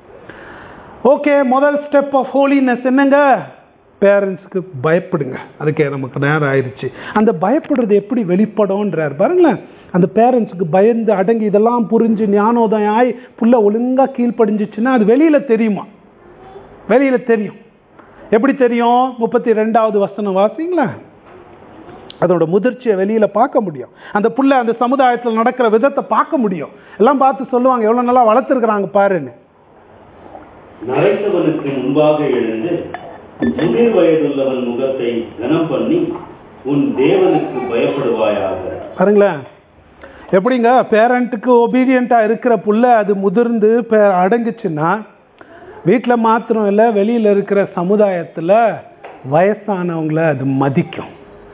ஓகே முதல் ஸ்டெப் ஆஃப் ஹோலினஸ் என்னங்க பேரண்ட்ஸ்க்கு பயப்படுங்க அதுக்கே நமக்கு நேரம் ஆயிடுச்சு அந்த பயப்படுறது எப்படி வெளிப்படும்ன்றார் பாருங்களேன் அந்த பேரண்ட்ஸுக்கு பயந்து அடங்கி இதெல்லாம் புரிஞ்சு ஞானோதயம் ஆகி புள்ள ஒழுங்காக கீழ்ப்படிஞ்சிச்சுன்னா அது வெளியில் தெரியுமா வெளியில் தெரியும் எப்படி தெரியும் முப்பத்தி ரெண்டாவது வசனம் வாசிங்களா அதோட முதிர்ச்சியை வெளியில பார்க்க முடியும் அந்த புள்ள அந்த சமுதாயத்தில் நடக்கிற விதத்தை பார்க்க முடியும் எல்லாம் பார்த்து சொல்லுவாங்க எவ்வளவு நல்லா வளர்த்துருக்குறாங்க பாருன்னு நரைத்தவனுக்கு முன்பாக எழுந்து முதிர் வயதுள்ளவன் முகத்தை கனம் பண்ணி உன் தேவனுக்கு பயப்படுவாயாக பாருங்களேன் எப்படிங்க பேரண்ட்டுக்கு ஒபீடியண்ட்டாக இருக்கிற புள்ள அது முதிர்ந்து பே அடங்குச்சுன்னா வீட்டில் மாத்திரம் இல்லை வெளியில் இருக்கிற சமுதாயத்தில் வயசானவங்கள அது மதிக்கும்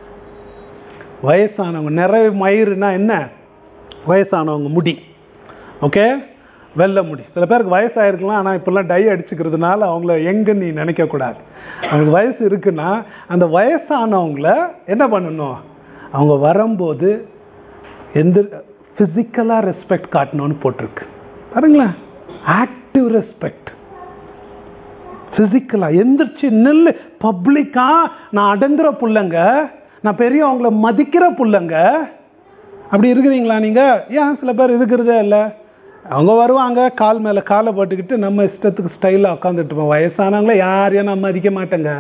வயசானவங்க நிறைய மயிருனா என்ன வயசானவங்க முடி ஓகே வெள்ளை முடி சில பேருக்கு வயசாயிருக்கலாம் ஆனால் இப்போல்லாம் டை அடிச்சுக்கிறதுனால அவங்கள எங்கன்னு நீ நினைக்கக்கூடாது அவங்களுக்கு வயசு இருக்குன்னா அந்த வயசானவங்கள என்ன பண்ணணும் அவங்க வரும்போது எந்த ஃபிசிக்கலாக ரெஸ்பெக்ட் காட்டணும்னு போட்டிருக்கு பாருங்களேன் ஆக்டிவ் ரெஸ்பெக்ட் ஃபிசிக்கலாக எந்திரிச்சு நெல் பப்ளிக்காக நான் அடங்குற புள்ளைங்க நான் பெரியவங்கள மதிக்கிற புள்ளைங்க அப்படி இருக்கிறீங்களா நீங்கள் ஏன் சில பேர் இருக்கிறதே இல்லை அவங்க வருவாங்க கால் மேலே காலை போட்டுக்கிட்டு நம்ம இஷ்டத்துக்கு ஸ்டைலாக உட்காந்துட்டு இருப்போம் வயசானவங்கள யாரையும் நான் மதிக்க மாட்டேங்க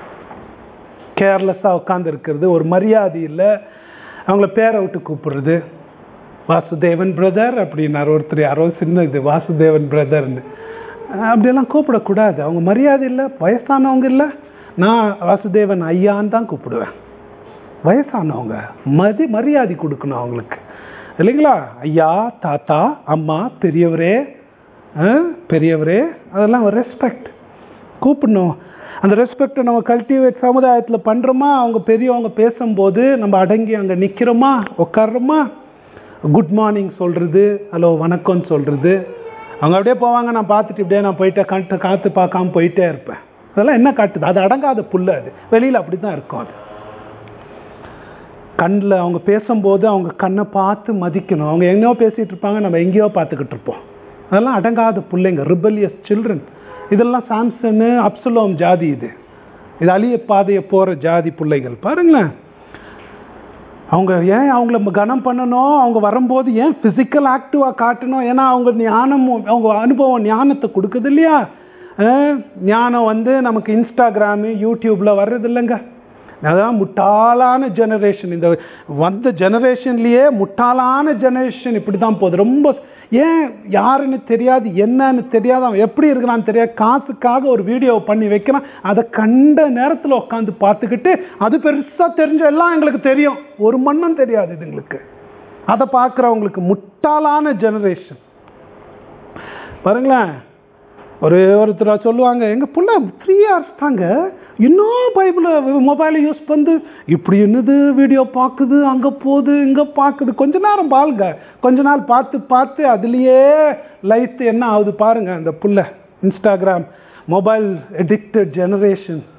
கேர்லெஸ்ஸாக உட்காந்து இருக்கிறது ஒரு மரியாதை இல்லை அவங்கள பேரை விட்டு கூப்பிடுறது வாசுதேவன் பிரதர் அப்படின்னார் ஒருத்தர் யாரோ சின்ன இது வாசுதேவன் பிரதர்னு அப்படியெல்லாம் கூப்பிடக்கூடாது அவங்க மரியாதை இல்லை வயசானவங்க இல்லை நான் வாசுதேவன் ஐயான்னு தான் கூப்பிடுவேன் வயசானவங்க மதி மரியாதை கொடுக்கணும் அவங்களுக்கு இல்லைங்களா ஐயா தாத்தா அம்மா பெரியவரே ஆ, பெரியவரே அதெல்லாம் ஒரு ரெஸ்பெக்ட் கூப்பிடணும் அந்த ரெஸ்பெக்டை நம்ம கல்டிவேட் சமுதாயத்தில் பண்ணுறோமா அவங்க பெரியவங்க பேசும்போது நம்ம அடங்கி அங்கே நிற்கிறோமா உட்காடுறோமா குட் மார்னிங் சொல்கிறது ஹலோ வணக்கம்னு சொல்கிறது அவங்க அப்படியே போவாங்க நான் பார்த்துட்டு இப்படியே நான் போயிட்டே கண்டு காற்று பார்க்காம போயிட்டே இருப்பேன் அதெல்லாம் என்ன காட்டுது அது அடங்காத புல்ல அது வெளியில் அப்படி தான் இருக்கும் அது கண்ணில் அவங்க பேசும்போது அவங்க கண்ணை பார்த்து மதிக்கணும் அவங்க எங்கேயோ பேசிகிட்டு இருப்பாங்க நம்ம எங்கேயோ பார்த்துக்கிட்டு இருப்போம் அதெல்லாம் அடங்காத பிள்ளைங்க ரிபலியஸ் சில்ட்ரன் இதெல்லாம் சாம்சனு அப்சலோம் ஜாதி இது இது அழிய பாதையை போகிற ஜாதி பிள்ளைகள் பாருங்களேன் அவங்க ஏன் அவங்கள கனம் பண்ணணும் அவங்க வரும்போது ஏன் ஃபிசிக்கல் ஆக்டிவாக காட்டணும் ஏன்னா அவங்க ஞானம் அவங்க அனுபவம் ஞானத்தை கொடுக்குது இல்லையா அஹ், ஞானம் வந்து நமக்கு இன்ஸ்டாகிராமு யூடியூப்பில் வர்றது இல்லைங்க அதான் முட்டாளான ஜெனரேஷன் இந்த வந்த ஜெனரேஷன்லேயே முட்டாளான ஜெனரேஷன் இப்படி தான் போகுது ரொம்ப ஏன் யாருன்னு தெரியாது என்னன்னு தெரியாது அவன் எப்படி இருக்கிறான்னு தெரியாது காசுக்காக ஒரு வீடியோ பண்ணி வைக்கிறான் அதை கண்ட நேரத்தில் உட்காந்து பார்த்துக்கிட்டு அது பெருசாக தெரிஞ்ச எல்லாம் எங்களுக்கு தெரியும் ஒரு மண்ணும் தெரியாது இதுங்களுக்கு அதை பார்க்குறவங்களுக்கு முட்டாளான ஜெனரேஷன் பாருங்களேன் ஒரு ஒருத்தர் சொல்லுவாங்க எங்கள் புள்ள த்ரீ ஹவர்ஸ் தாங்க இன்னும் பைபிளை மொபைலை யூஸ் பண்ணு இப்படி என்னது வீடியோ பார்க்குது அங்கே போகுது இங்கே பார்க்குது கொஞ்ச நேரம் பாருங்க கொஞ்ச நாள் பார்த்து பார்த்து அதுலேயே லைஃப் என்ன ஆகுது பாருங்க அந்த புள்ள இன்ஸ்டாகிராம் மொபைல் எடிக்டட் ஜெனரேஷன்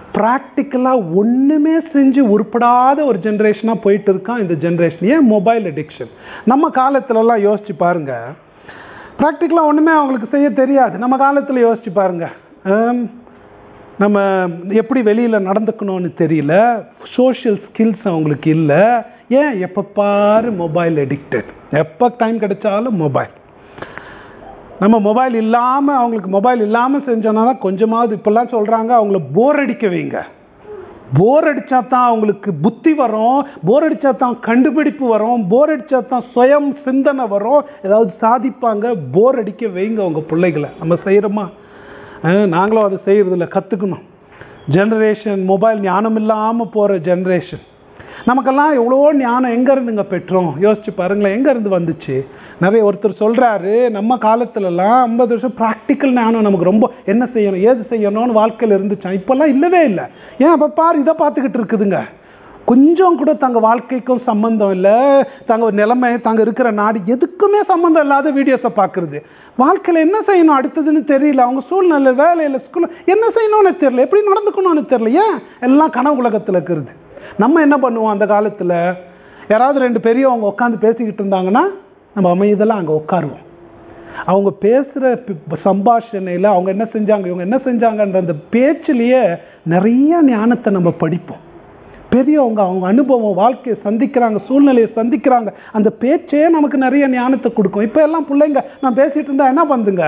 ப்ராக்டிக்கலாக ஒன்றுமே செஞ்சு உருப்படாத ஒரு ஜென்ரேஷனாக போயிட்டு இருக்கான் இந்த ஜென்ரேஷன் ஏன் மொபைல் அடிக்ஷன் நம்ம காலத்துலலாம் யோசிச்சு பாருங்க ப்ராக்டிக்கலாக ஒன்றுமே அவங்களுக்கு செய்ய தெரியாது நம்ம காலத்தில் யோசிச்சு பாருங்க ஆம், நம்ம எப்படி வெளியில் நடந்துக்கணும்னு தெரியல சோஷியல் ஸ்கில்ஸ் அவங்களுக்கு இல்லை ஏன் எப்போ பாரு மொபைல் அடிக்டட் எப்போ டைம் கிடைச்சாலும் மொபைல் நம்ம மொபைல் இல்லாமல் அவங்களுக்கு மொபைல் இல்லாமல் செஞ்சோம்னா தான் கொஞ்சமாவது இப்போல்லாம் சொல்கிறாங்க அவங்கள போர் அடிக்க வைங்க போர் அடித்தா தான் அவங்களுக்கு புத்தி வரும் போர் அடித்தா தான் கண்டுபிடிப்பு வரும் போர் அடித்தா தான் சுயம் சிந்தனை வரும் ஏதாவது சாதிப்பாங்க போர் அடிக்க வைங்க உங்க பிள்ளைகளை நம்ம செய்கிறோமா நாங்களும் அதை செய்கிறதில்ல கற்றுக்கணும் ஜெனரேஷன் மொபைல் ஞானம் இல்லாமல் போகிற ஜெனரேஷன் நமக்கெல்லாம் எவ்வளோ ஞானம் எங்கேருந்துங்க பெற்றோம் யோசிச்சு பாருங்களேன் எங்கேருந்து வந்துச்சு நிறைய ஒருத்தர் சொல்கிறாரு நம்ம காலத்துலலாம் ஐம்பது வருஷம் ப்ராக்டிக்கல் ஞானம் நமக்கு ரொம்ப என்ன செய்யணும் ஏது செய்யணும்னு வாழ்க்கையில் இருந்துச்சான் இப்போல்லாம் இல்லவே இல்லை ஏன் அப்போ பாரு இதை பார்த்துக்கிட்டு இருக்குதுங்க கொஞ்சம் கூட தங்க வாழ்க்கைக்கும் சம்பந்தம் இல்லை தங்க நிலைமை தாங்க இருக்கிற நாடு எதுக்குமே சம்பந்தம் இல்லாத வீடியோஸை பார்க்குறது வாழ்க்கையில் என்ன செய்யணும் அடுத்ததுன்னு தெரியல அவங்க சூழ்நிலை வேலையில் ஸ்கூலில் என்ன செய்யணும்னு தெரியல எப்படி நடந்துக்கணும்னு தெரியல ஏன் எல்லாம் கனவு உலகத்தில் இருக்கிறது நம்ம என்ன பண்ணுவோம் அந்த காலத்தில் யாராவது ரெண்டு பெரியவங்க உட்காந்து பேசிக்கிட்டு இருந்தாங்கன்னா நம்ம அமைதியெல்லாம் அங்கே உட்காருவோம் அவங்க பேசுகிற சம்பாஷணையில் அவங்க என்ன செஞ்சாங்க இவங்க என்ன செஞ்சாங்கன்ற அந்த பேச்சிலேயே நிறைய ஞானத்தை நம்ம படிப்போம் பெரியவங்க அவங்க அனுபவம் வாழ்க்கையை சந்திக்கிறாங்க சூழ்நிலையை சந்திக்கிறாங்க அந்த பேச்சே நமக்கு நிறைய ஞானத்தை கொடுக்கும் இப்போ எல்லாம் பிள்ளைங்க நான் பேசிட்டு இருந்தா என்ன பண்ணுங்க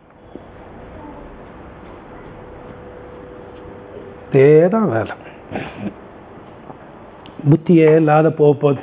தான் வேலை புத்தியே இல்லாத போக போகுது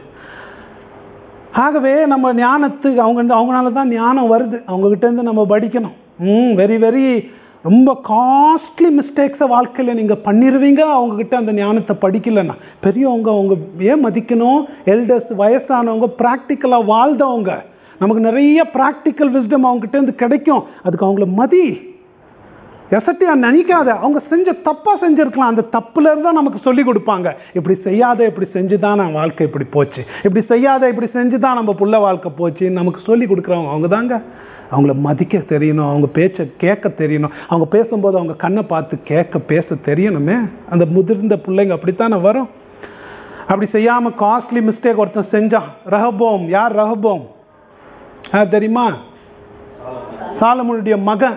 ஆகவே நம்ம ஞானத்துக்கு அவங்க அவங்களால தான் ஞானம் வருது அவங்ககிட்டேருந்து நம்ம படிக்கணும் ம் வெரி வெரி ரொம்ப காஸ்ட்லி மிஸ்டேக்ஸை வாழ்க்கையில் நீங்கள் பண்ணிடுவீங்க அவங்கக்கிட்ட அந்த ஞானத்தை படிக்கலைன்னா பெரியவங்க அவங்க ஏன் மதிக்கணும் எல்டர்ஸ் வயசானவங்க ப்ராக்டிக்கலாக வாழ்ந்தவங்க நமக்கு நிறைய ப்ராக்டிக்கல் விஸ்டம் அவங்ககிட்டேருந்து கிடைக்கும் அதுக்கு அவங்கள மதி எசட்டியா நினைக்காத அவங்க செஞ்ச தப்பாக செஞ்சுருக்கலாம் அந்த தப்புலேருந்து தான் நமக்கு சொல்லி கொடுப்பாங்க இப்படி செய்யாத இப்படி செஞ்சு தான் நான் வாழ்க்கை இப்படி போச்சு இப்படி செய்யாத இப்படி செஞ்சு தான் நம்ம புள்ள வாழ்க்கை போச்சு நமக்கு சொல்லி கொடுக்குறவங்க அவங்க தாங்க அவங்கள மதிக்க தெரியணும் அவங்க பேச்சை கேட்க தெரியணும் அவங்க பேசும்போது அவங்க கண்ணை பார்த்து கேட்க பேச தெரியணுமே அந்த முதிர்ந்த பிள்ளைங்க அப்படித்தானே வரும் அப்படி செய்யாமல் காஸ்ட்லி மிஸ்டேக் ஒருத்தன் செஞ்சான் ரஹபோம் யார் ரஹபோம் ஆ தெரியுமா சாலமுனுடைய மகன்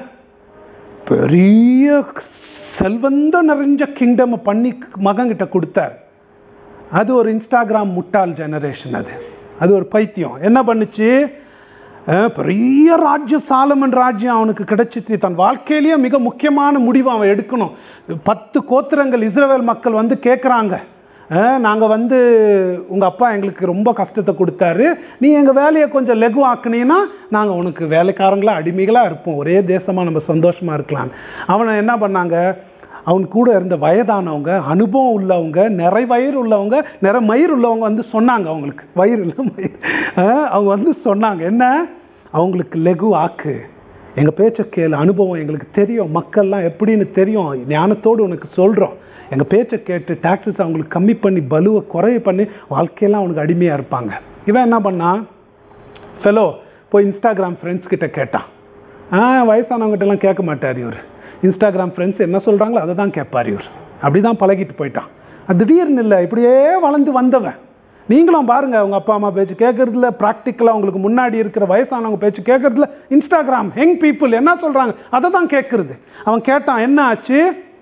பெரிய செல்வந்த நிறைஞ்ச கிங்டம் பண்ணி மகன்கிட்ட கொடுத்தார் அது ஒரு இன்ஸ்டாகிராம் முட்டாள் ஜெனரேஷன் அது அது ஒரு பைத்தியம் என்ன பண்ணுச்சு அஹ், பெரிய ராஜ்யம் சாலமன் ராஜ்யம் அவனுக்கு கிடைச்சிச்சு தன் வாழ்க்கையிலேயே மிக முக்கியமான முடிவு அவன் எடுக்கணும் பத்து கோத்திரங்கள் இஸ்ரவேல் மக்கள் வந்து கேட்குறாங்க நாங்கள் வந்து உங்கள் அப்பா எங்களுக்கு ரொம்ப கஷ்டத்தை கொடுத்தாரு நீ எங்கள் வேலையை கொஞ்சம் லெகுவாக்குனீங்கன்னா நாங்கள் உனக்கு வேலைக்காரங்களா அடிமைகளாக இருப்போம் ஒரே தேசமாக நம்ம சந்தோஷமாக இருக்கலாம் அவனை என்ன பண்ணாங்க அவன் கூட இருந்த வயதானவங்க அனுபவம் உள்ளவங்க நிறை வயிறு உள்ளவங்க நிறை மயிர் உள்ளவங்க வந்து சொன்னாங்க அவங்களுக்கு வயிறு இல்லை மயிர் அஹ், அவங்க வந்து சொன்னாங்க என்ன அவங்களுக்கு லெகு ஆக்கு எங்கள் பேச்சை கேளு அனுபவம் எங்களுக்கு தெரியும் மக்கள்லாம் எப்படின்னு தெரியும் ஞானத்தோடு உனக்கு சொல்கிறோம் எங்கள் பேச்சை கேட்டு டாக்ஸஸ் அவங்களுக்கு கம்மி பண்ணி பலுவை குறைய பண்ணி வாழ்க்கையெல்லாம் அவனுக்கு அடிமையாக இருப்பாங்க இவன் என்ன பண்ணான் ஃபெலோ போய் இன்ஸ்டாகிராம் ஃப்ரெண்ட்ஸ் கிட்ட கேட்டான் ஆ வயசானவங்ககிட்டலாம் கேட்க மாட்டார் இவர் இன்ஸ்டாகிராம் ஃப்ரெண்ட்ஸ் என்ன சொல்கிறாங்களோ அதை தான் கேட்பார் இவர் அப்படி தான் பழகிட்டு போயிட்டான் அது திடீர்னு இல்லை இப்படியே வளர்ந்து வந்தவன் நீங்களும் பாருங்க உங்க அப்பா அம்மா பேச்சு கேட்கறதுல ப்ராக்டிக்கலாக உங்களுக்கு முன்னாடி இருக்கிற வயசானவங்க பேச்சு கேட்கறதுல இன்ஸ்டாகிராம் யங் பீப்புள் என்ன சொல்றாங்க அதை தான் கேட்கறது அவன் கேட்டான் என்ன ஆச்சு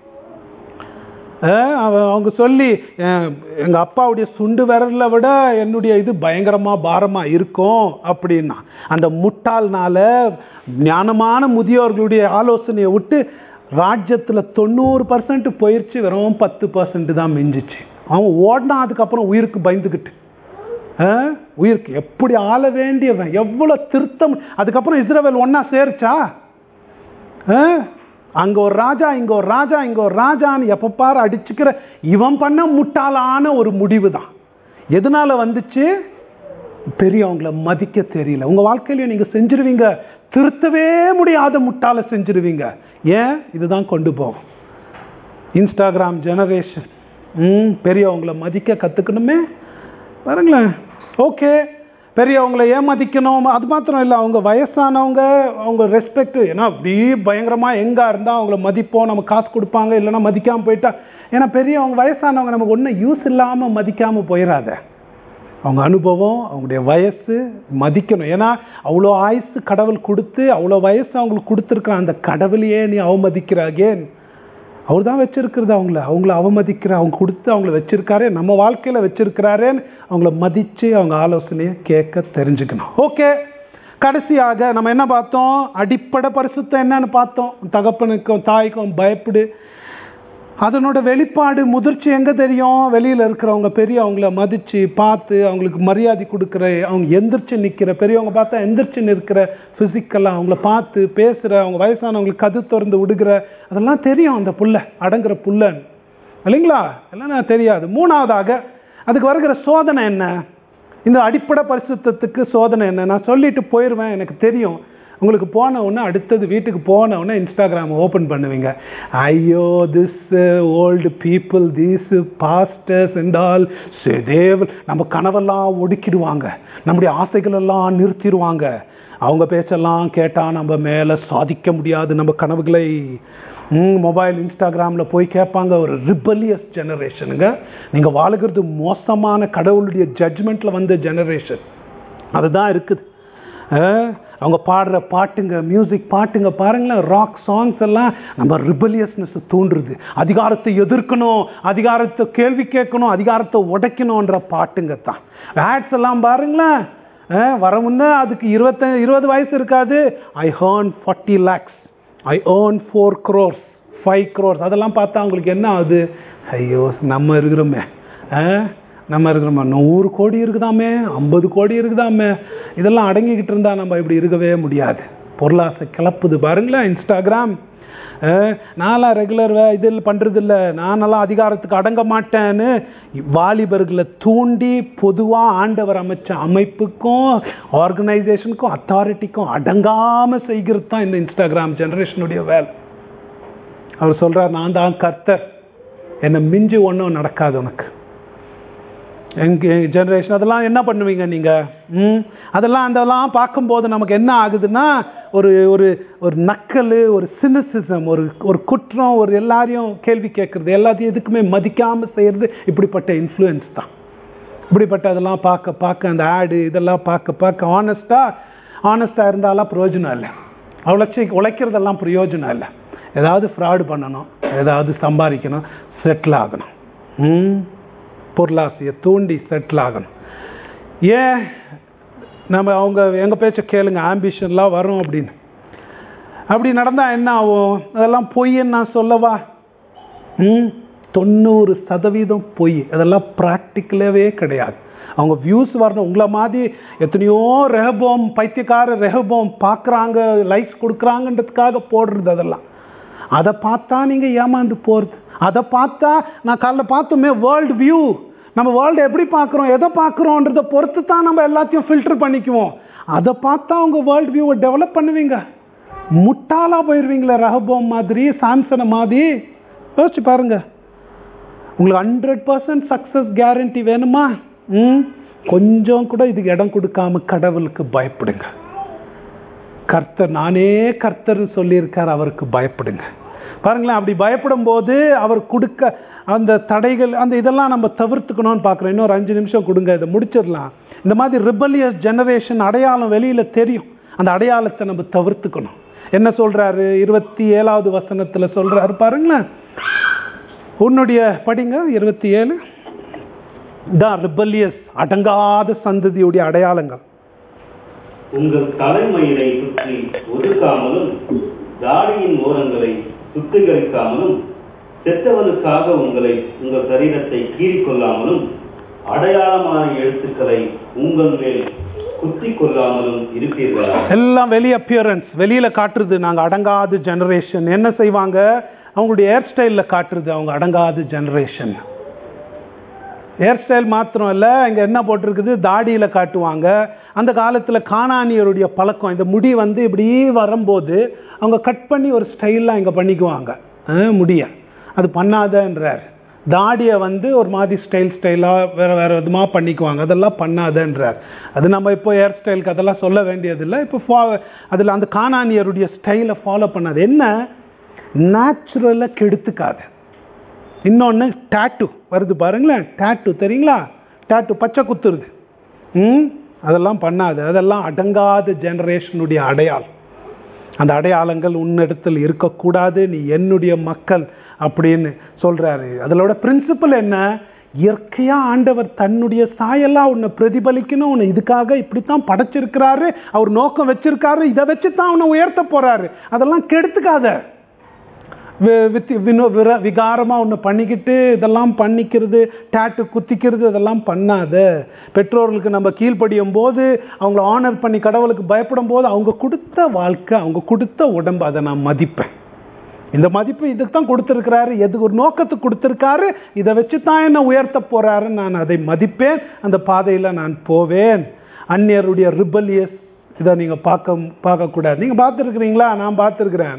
அஹ் அவ- அவங்க சொல்லி அஹ், எங்க அப்பாவுடைய சுண்டு விரலை விட என்னுடைய இது பயங்கரமா பாரமா இருக்கும் அப்படின்னா அந்த முட்டாள்னால ஞானமான முதியோர்களுடைய ஆலோசனையை விட்டு ராஜ்யத்துல தொண்ணூறு பர்சன்ட் போயிருச்சு வெறும் பத்து பர்சன்ட் தான் மிஞ்சிச்சு அவன் ஓடினா அதுக்கப்புறம் உயிருக்கு பயந்துக்கிட்டு அஹ், உயிருக்கு எப்படி ஆள வேண்டியவன் எவ்வளவு திருத்தம் அதுக்கப்புறம் இஸ்ரவேல் ஒண்ணா சேர்ச்சா அஹ், அங்க ஒரு ராஜா இங்க ஒரு ராஜா இங்க ஒரு ராஜான்னு எப்ப பாரு அடிச்சுக்கிற இவன் பண்ண முட்டாளான ஒரு முடிவு தான் எதனால வந்துச்சு பெரியவங்கள மதிக்க தெரியல உங்க வாழ்க்கையில நீங்க செஞ்சிருவீங்க திருத்தவே முடியாத முட்டாள செஞ்சிருவீங்க ஏன் இதுதான் கொண்டு போகும் இன்ஸ்டாகிராம் ஜெனரேஷன் ம் பெரியவங்கள மதிக்க கற்றுக்கணுமே பாருங்களேன் ஓகே பெரியவங்களை ஏமாதிக்கணும் அது மாத்திரம் இல்லை அவங்க வயசானவங்க அவங்க ரெஸ்பெக்ட் ஏன்னா அப்படி பயங்கரமாக எங்கே இருந்தால் அவங்கள மதிப்போம் நம்ம காசு கொடுப்பாங்க இல்லைன்னா மதிக்காமல் போயிட்டா ஏன்னா பெரியவங்க வயசானவங்க நமக்கு ஒன்றும் யூஸ் இல்லாமல் மதிக்காமல் போயிடாத அவங்க அனுபவம் அவங்களுடைய வயசு மதிக்கணும் ஏன்னா அவ்வளோ ஆயுசு கடவுள் கொடுத்து அவ்வளோ வயசு அவங்களுக்கு கொடுத்துருக்க அந்த கடவுளையே நீ அவமதிக்கிற அகேன் அவர் தான் வச்சிருக்கிறது அவங்கள அவங்கள அவமதிக்கிற அவங்க கொடுத்து அவங்கள வச்சிருக்காரே நம்ம வாழ்க்கையில் வச்சிருக்கிறாரேன்னு அவங்கள மதித்து அவங்க ஆலோசனையை கேட்க தெரிஞ்சுக்கணும் ஓகே கடைசியாக நம்ம என்ன பார்த்தோம் அடிப்படை பரிசுத்தம் என்னன்னு பார்த்தோம் தகப்பனுக்கும் தாய்க்கும் பயப்படு அதனோட வெளிப்பாடு முதிர்ச்சி எங்கே தெரியும் வெளியில் இருக்கிறவங்க பெரியவங்கள மதித்து பார்த்து அவங்களுக்கு மரியாதை கொடுக்குற அவங்க எந்திரிச்சு நிற்கிற பெரியவங்க பார்த்தா எந்திரிச்சு நிற்கிற ஃபிசிக்கலாக அவங்கள பார்த்து பேசுகிற அவங்க வயசானவங்களுக்கு கது திறந்து விடுகிற அதெல்லாம் தெரியும் அந்த புள்ள அடங்குற புள்ளன்னு இல்லைங்களா எல்லாம் நான் தெரியாது மூணாவதாக அதுக்கு வருகிற சோதனை என்ன இந்த அடிப்படை பரிசுத்தத்துக்கு சோதனை என்ன நான் சொல்லிட்டு போயிடுவேன் எனக்கு தெரியும் உங்களுக்கு போன உடனே அடுத்தது வீட்டுக்கு போன உடனே இன்ஸ்டாகிராம் ஓப்பன் பண்ணுவீங்க ஐயோ this old people these pastors and all தேவ் நம்ம கனவெல்லாம் ஒடுக்கிடுவாங்க நம்முடைய ஆசைகள் எல்லாம் நிறுத்திடுவாங்க அவங்க பேச்செல்லாம் கேட்டால் நம்ம மேலே சாதிக்க முடியாது நம்ம கனவுகளை மொபைல் இன்ஸ்டாகிராமில் போய் கேட்பாங்க ஒரு ரிபலியஸ் ஜெனரேஷனுங்க நீங்கள் வாழுகிறது மோசமான கடவுளுடைய ஜட்ஜ்மெண்ட்டில் வந்த ஜெனரேஷன் அதுதான் இருக்குது அவங்க பாடுற பாட்டுங்க மியூசிக் பாட்டுங்க பாருங்களேன் ராக் சாங்ஸ் எல்லாம் நம்ம ரிபலியஸ்னஸ் தூண்டுறது அதிகாரத்தை எதிர்க்கணும் அதிகாரத்தை கேள்வி கேட்கணும் அதிகாரத்தை உடைக்கணுன்ற பாட்டுங்க தான் ஆட்ஸ் எல்லாம் பாருங்களேன் வர முன்னே அதுக்கு இருபத்த இருபது வயசு இருக்காது I earn forty lakhs I earn four crores five crores அதெல்லாம் பார்த்தா அவங்களுக்கு என்ன ஆகுது ஐயோ நம்ம இருக்கிறோமே நம்ம இருக்கிறோமா நூறு கோடி இருக்குதாமே ஐம்பது கோடி இருக்குதாமே இதெல்லாம் அடங்கிக்கிட்டு இருந்தால் நம்ம இப்படி இருக்கவே முடியாது பொருளாசை கிளப்புது பாருங்களேன் இன்ஸ்டாகிராம் நான்லாம் ரெகுலர் இதில் பண்ணுறதில்ல நானெல்லாம் அதிகாரத்துக்கு அடங்க மாட்டேன்னு வாலிபர்களை தூண்டி பொதுவாக ஆண்டவர் அமைச்ச அமைப்புக்கும் ஆர்கனைசேஷனுக்கும் அத்தாரிட்டிக்கும் அடங்காமல் செய்கிறது தான் இந்த இன்ஸ்டாகிராம் ஜெனரேஷனுடைய வேலை அவர் சொல்கிறார் நான் தான் கர்த்தர் என்னை மிஞ்சி ஒன்றும் நடக்காது உனக்கு எங்க ஜெனரேஷன் அதெல்லாம் என்ன பண்ணுவீங்க நீங்கள் ம் அதெல்லாம் அதெல்லாம் பார்க்கும்போது நமக்கு என்ன ஆகுதுன்னா ஒரு ஒரு ஒரு நக்கல் ஒரு சினிசிசம் ஒரு ஒரு குற்றம் ஒரு எல்லாரையும் கேள்வி கேட்குறது எல்லாத்தையும் எதுக்குமே மதிக்காமல் செய்கிறது இப்படிப்பட்ட இன்ஃப்ளூயன்ஸ் தான் இப்படிப்பட்ட அதெல்லாம் பார்க்க பார்க்க அந்த ஆடு இதெல்லாம் பார்க்க பார்க்க ஆனஸ்ட்டாக ஆனஸ்ட்டாக இருந்தாலாம் பிரயோஜனம் இல்லை உழைச்சி உழைக்கிறதெல்லாம் பிரயோஜனம் இல்லை ஏதாவது ஃப்ராடு பண்ணணும் ஏதாவது சம்பாதிக்கணும் செட்டில் ஆகணும் ம் பொருளாசையை தூண்டி செட்டில் ஆகணும் ஏன் நம்ம அவங்க எங்கள் பேச்ச கேளுங்க ஆம்பிஷன்லாம் வரும் அப்படின்னு அப்படி நடந்தால் என்ன ஆகும் அதெல்லாம் பொய்ன்னு நான் சொல்லவா ம் தொண்ணூறு சதவீதம் பொய் அதெல்லாம் ப்ராக்டிக்கலாகவே கிடையாது அவங்க வியூஸ் வரணும் உங்களை மாதிரி எத்தனையோ ரெஹபோம் பைத்தியக்கார ரெஹபோம் பார்க்குறாங்க லைக்ஸ் கொடுக்குறாங்கன்றதுக்காக போடுறது அதெல்லாம் அதை பார்த்தா நீங்கள் ஏமாந்து போகிறது அதை பார்த்தா நான் காலைல பார்த்தோமே வேர்ல்டு வியூ நம்ம வேர்ல்டு எப்படி பார்க்குறோம் எதை பார்க்குறோன்றதை பொறுத்து தான் நம்ம எல்லாத்தையும் ஃபில்டர் பண்ணிக்குவோம் அதை பார்த்தா அவங்க வேர்ல்டு வியூவை டெவலப் பண்ணுவீங்க முட்டாளாக போயிடுவீங்களே ரஹபோம் மாதிரி சாம்சனை மாதிரி யோசிச்சு பாருங்க உங்களுக்கு ஹண்ட்ரட் பர்சன்ட் சக்ஸஸ் கேரண்டி வேணுமா ம் கொஞ்சம் கூட இதுக்கு இடம் கொடுக்காம கடவுளுக்கு பயப்படுங்க கர்த்தர் நானே கர்த்தர்னு சொல்லியிருக்கார் அவருக்கு பயப்படுங்க பாருங்களேன் அப்படி பயப்படும் போது அவர் கொடுக்க அந்த தடைகள் அந்த இதெல்லாம் நம்ம தவிர்த்துக்கணும்னு பார்க்குறோம் இன்னொரு அஞ்சு நிமிஷம் கொடுங்க இதை முடிச்சிடலாம் இந்த மாதிரி ரிபலியஸ் ஜெனரேஷன் அடையாளம் வெளியில் தெரியும் அந்த அடையாளத்தை நம்ம தவிர்த்துக்கணும் என்ன சொல்கிறாரு இருபத்தி ஏழாவது வசனத்தில் சொல்கிறாரு பாருங்களேன் உன்னுடைய படிங்க இருபத்தி ஏழு தான் ரிபலியஸ் அடங்காத சந்ததியுடைய அடையாளங்கள் உங்கள் தலைமயிரை சுற்றி ஒதுக்காமலும் தாடியின் ஓரங்களை சுத்திகரிக்காமலும் செத்தவனுக்காக உங்களை உங்கள் சரீரத்தை கீறிக்கொள்ளாமலும் அடையாளமான எழுத்துக்களை உங்கள் மேல் குத்தி கொள்ளாமலும் இருப்பீர்களா எல்லாம் வெளி அப்பியரன்ஸ் வெளியில காட்டுறது நாங்க அடங்காத ஜெனரேஷன் என்ன செய்வாங்க அவங்களுடைய ஹேர் ஸ்டைலில் காட்டுறது அவங்க அடங்காத ஜெனரேஷன் ஹேர் ஸ்டைல் மாத்திரம் இல்லை இங்கே என்ன போட்டிருக்குது தாடியில் காட்டுவாங்க அந்த காலத்தில் காணானியருடைய பழக்கம் இந்த முடி வந்து இப்படி வரும்போது அவங்க கட் பண்ணி ஒரு ஸ்டைலாக இங்கே பண்ணிக்குவாங்க ஆ, முடிய அது பண்ணாதன்றார் தாடியை வந்து ஒரு மாதிரி ஸ்டைல் ஸ்டைலாக வேறு வேறு விதமாக பண்ணிக்குவாங்க அதெல்லாம் பண்ணாதன்றார் அது நம்ம இப்போ ஹேர் ஸ்டைலுக்கு அதெல்லாம் சொல்ல வேண்டியதில்லை இப்போ ஃபா அதில் அந்த காணானியருடைய ஸ்டைலை ஃபாலோ பண்ணாது என்ன நேச்சுரலாக கெடுத்துக்காத இன்னொன்று டேட்டு வருது பாருங்களேன் டேட்டு தெரியுங்களா டேட்டு பச்சை குத்துருது ம் அதெல்லாம் பண்ணாது அதெல்லாம் அடங்காத ஜெனரேஷனுடைய அடையாளம் அந்த அடையாளங்கள் உன்னிடத்தில் இருக்கக்கூடாது நீ என்னுடைய மக்கள் அப்படின்னு சொல்றாரு அதோட பிரின்சிபல் என்ன இயற்கையா ஆண்டவர் தன்னுடைய சாயெல்லாம் உன்னை பிரதிபலிக்கணும் உன்னை இதுக்காக இப்படித்தான் படைச்சிருக்கிறாரு அவர் நோக்கம் வச்சிருக்காரு இதை வச்சு தான் உன்னை உயர்த்த போறாரு அதெல்லாம் கெடுத்துக்காத வி- வித்தி வினோ விர விகாரமாக ஒன்று பண்ணிக்கிட்டு இதெல்லாம் பண்ணிக்கிறது டேட்டு குத்திக்கிறது இதெல்லாம் பண்ணாத பெற்றோர்களுக்கு நம்ம கீழ்ப்படியும் போது அவங்கள ஆனர் பண்ணி கடவுளுக்கு பயப்படும் போது அவங்க கொடுத்த வாழ்க்கை அவங்க கொடுத்த உடம்பு அதை நான் மதிப்பேன் இந்த மதிப்பு இதுக்கு தான் கொடுத்துருக்கிறாரு எது ஒரு நோக்கத்துக்கு கொடுத்துருக்காரு இதை வச்சு தான் என்ன உயர்த்த போறாரு நான் அதை மதிப்பேன் அந்த பாதையில் நான் போவேன் அந்நியருடைய ரிபலியஸ் இதை நீங்கள் பார்க்க பார்க்கக்கூடாது நீங்கள் பார்த்துருக்குறீங்களா நான் பார்த்துருக்குறேன்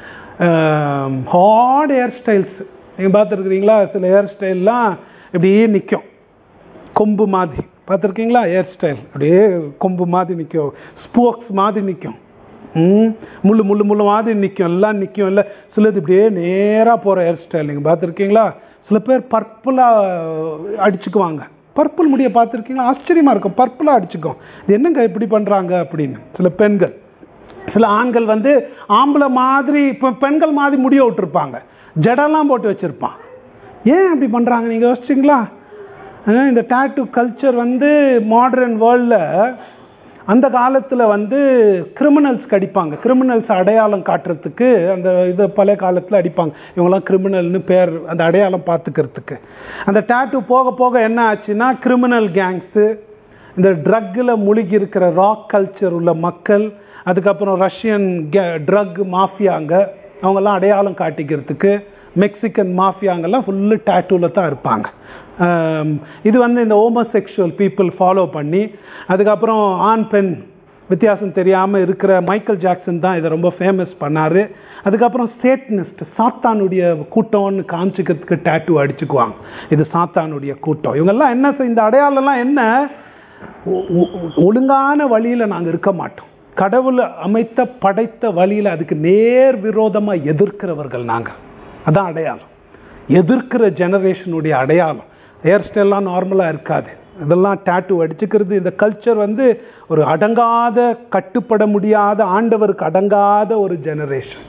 ஹார்ட் ஹேர் ஸ்டைல்ஸ் நீங்கள் பார்த்துருக்குறீங்களா சில ஹேர் ஸ்டைல்லாம் இப்படியே நிற்கும் கொம்பு மாதிரி பார்த்துருக்கீங்களா ஹேர் ஸ்டைல் அப்படியே கொம்பு மாதிரி நிற்கும் ஸ்போக்ஸ் மாதிரி நிற்கும் ம் முள்ளு முள்ளு முள்ளு மாதிரி நிற்கும் எல்லாம் நிற்கும் இல்லை சிலது இப்படியே நேராக போகிற ஹேர் ஸ்டைல் நீங்கள் பார்த்துருக்கீங்களா சில பேர் பர்பிளாக அடிச்சுக்குவாங்க பர்பிள் முடிய பார்த்துருக்கீங்களா ஆச்சரியமாக இருக்கும் பர்பிளாக அடிச்சுக்கும் இது என்னங்க இப்படி பண்ணுறாங்க அப்படின்னு சில பெண்கள் சில ஆண்கள் வந்து ஆம்பளை மாதிரி இப்போ பெண்கள் மாதிரி முடிய விட்டுருப்பாங்க ஜடெல்லாம் போட்டு வச்சுருப்பான் ஏன் அப்படி பண்ணுறாங்க நீங்கள் யோசிச்சிங்களா அஹ் இந்த டேட்டு கல்ச்சர் வந்து மாடர்ன் வேர்ல்டில் அந்த காலத்தில் வந்து கிரிமினல்ஸ்க்கு அடிப்பாங்க கிரிமினல்ஸ் அடையாளம் காட்டுறதுக்கு அந்த இது பழைய காலத்தில் அடிப்பாங்க இவங்கெல்லாம் கிரிமினல்னு பேர் அந்த அடையாளம் பார்த்துக்கிறதுக்கு அந்த டேட்டு போக போக என்ன ஆச்சுன்னா கிரிமினல் கேங்ஸு இந்த ட்ரக்கில் முழுகி இருக்கிற ராக் கல்ச்சர் உள்ள மக்கள் அதுக்கப்புறம் ரஷ்யன் ட்ரக் மாஃபியாங்க அவங்கெல்லாம் அடையாளம் காட்டிக்கிறதுக்கு மெக்சிகன் மாஃபியாங்கெல்லாம் ஃபுல்லு டேட்டூவில் தான் இருப்பாங்க ஆம், இது வந்து இந்த ஹோமோசெக்ஷுவல் பீப்புள் ஃபாலோ பண்ணி அதுக்கப்புறம் ஆண் பெண் வித்தியாசம் தெரியாமல் இருக்கிற மைக்கேல் ஜாக்சன் தான் இதை ரொம்ப ஃபேமஸ் பண்ணார் அதுக்கப்புறம் சேட்னிஸ்ட் சாத்தானுடைய கூட்டம்னு காமிச்சிக்கிறதுக்கு டேட்டூ அடிச்சுக்குவாங்க இது சாத்தானுடைய கூட்டம் இவங்கெல்லாம் என்ன செய்- இந்த அடையாளம்லாம் என்ன ஒ- ஒ- ஒழுங்கான வழியில் நாங்கள் இருக்க மாட்டோம் கடவுள் அமைத்த படைத்த வழியில் அதுக்கு நேர் விரோதமாக எதிர்க்கிறவர்கள் நாங்கள் அதான் அடையாளம் எதிர்க்கிற ஜெனரேஷனுடைய அடையாளம் ஹேர் ஸ்டைல்லாம் நார்மலாக இருக்காது இதெல்லாம் டேட்டூ அடிச்சுக்கிறது இந்த கல்ச்சர் வந்து ஒரு அடங்காத கட்டுப்பட முடியாத ஆண்டவருக்கு அடங்காத ஒரு ஜெனரேஷன்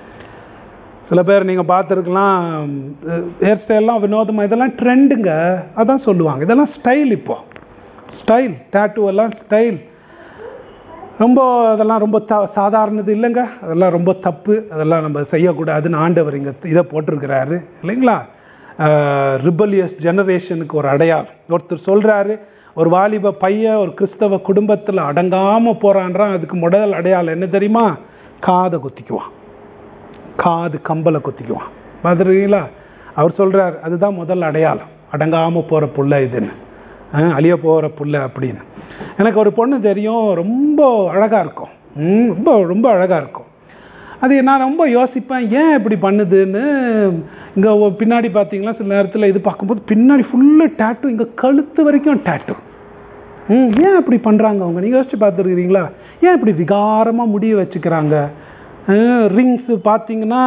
சில பேர் நீங்கள் பார்த்துருக்கலாம் ஹேர் ஸ்டைல்லாம் வினோதமாக இதெல்லாம் ட்ரெண்டுங்க அதான் சொல்லுவாங்க இதெல்லாம் ஸ்டைல் இப்போ ஸ்டைல் டேட்டூ எல்லாம் ஸ்டைல் ரொம்ப அதெல்லாம் ரொம்ப த சாதாரணது இல்லைங்க அதெல்லாம் ரொம்ப தப்பு அதெல்லாம் நம்ம செய்யக்கூடாதுன்னு ஆண்டவர் இங்கே இதை போட்டிருக்கிறாரு இல்லைங்களா ரிபலியஸ் ஜெனரேஷனுக்கு ஒரு அடையாளம் ஒருத்தர் சொல்கிறாரு ஒரு வாலிப பையன் ஒரு கிறிஸ்தவ குடும்பத்தில் அடங்காமல் போகிறான்றான் அதுக்கு முதல் அடையாளம் என்ன தெரியுமா காதை குத்திக்குவான் காது கம்பலை குத்திக்குவான் பார்த்துருக்கீங்களா அவர் சொல்றார் அதுதான் முதல் அடையாளம் அடங்காமல் போகிற புள்ள இதுன்னு அஹ், அழிய போகிற புள்ள அப்படின்னு எனக்கு ஒரு பொண்ணு தெரியும் ரொம்ப அழகாக இருக்கும் ம், ரொம்ப ரொம்ப அழகாக இருக்கும் அது நான் ரொம்ப யோசிப்பேன் ஏன் இப்படி பண்ணுதுன்னு இங்கே பின்னாடி பார்த்தீங்கன்னா சில நேரத்தில் இது பார்க்கும்போது பின்னாடி ஃபுல்லு டேட்டு இங்கே கழுத்து வரைக்கும் டேட்டு ம் ஏன் அப்படி பண்ணுறாங்க அவங்க நீங்கள் யோசிச்சு பார்த்துருக்கிறீங்களா ஏன் இப்படி விகாரமாக முடிய வச்சுக்கிறாங்க ரிங்ஸு பார்த்தீங்கன்னா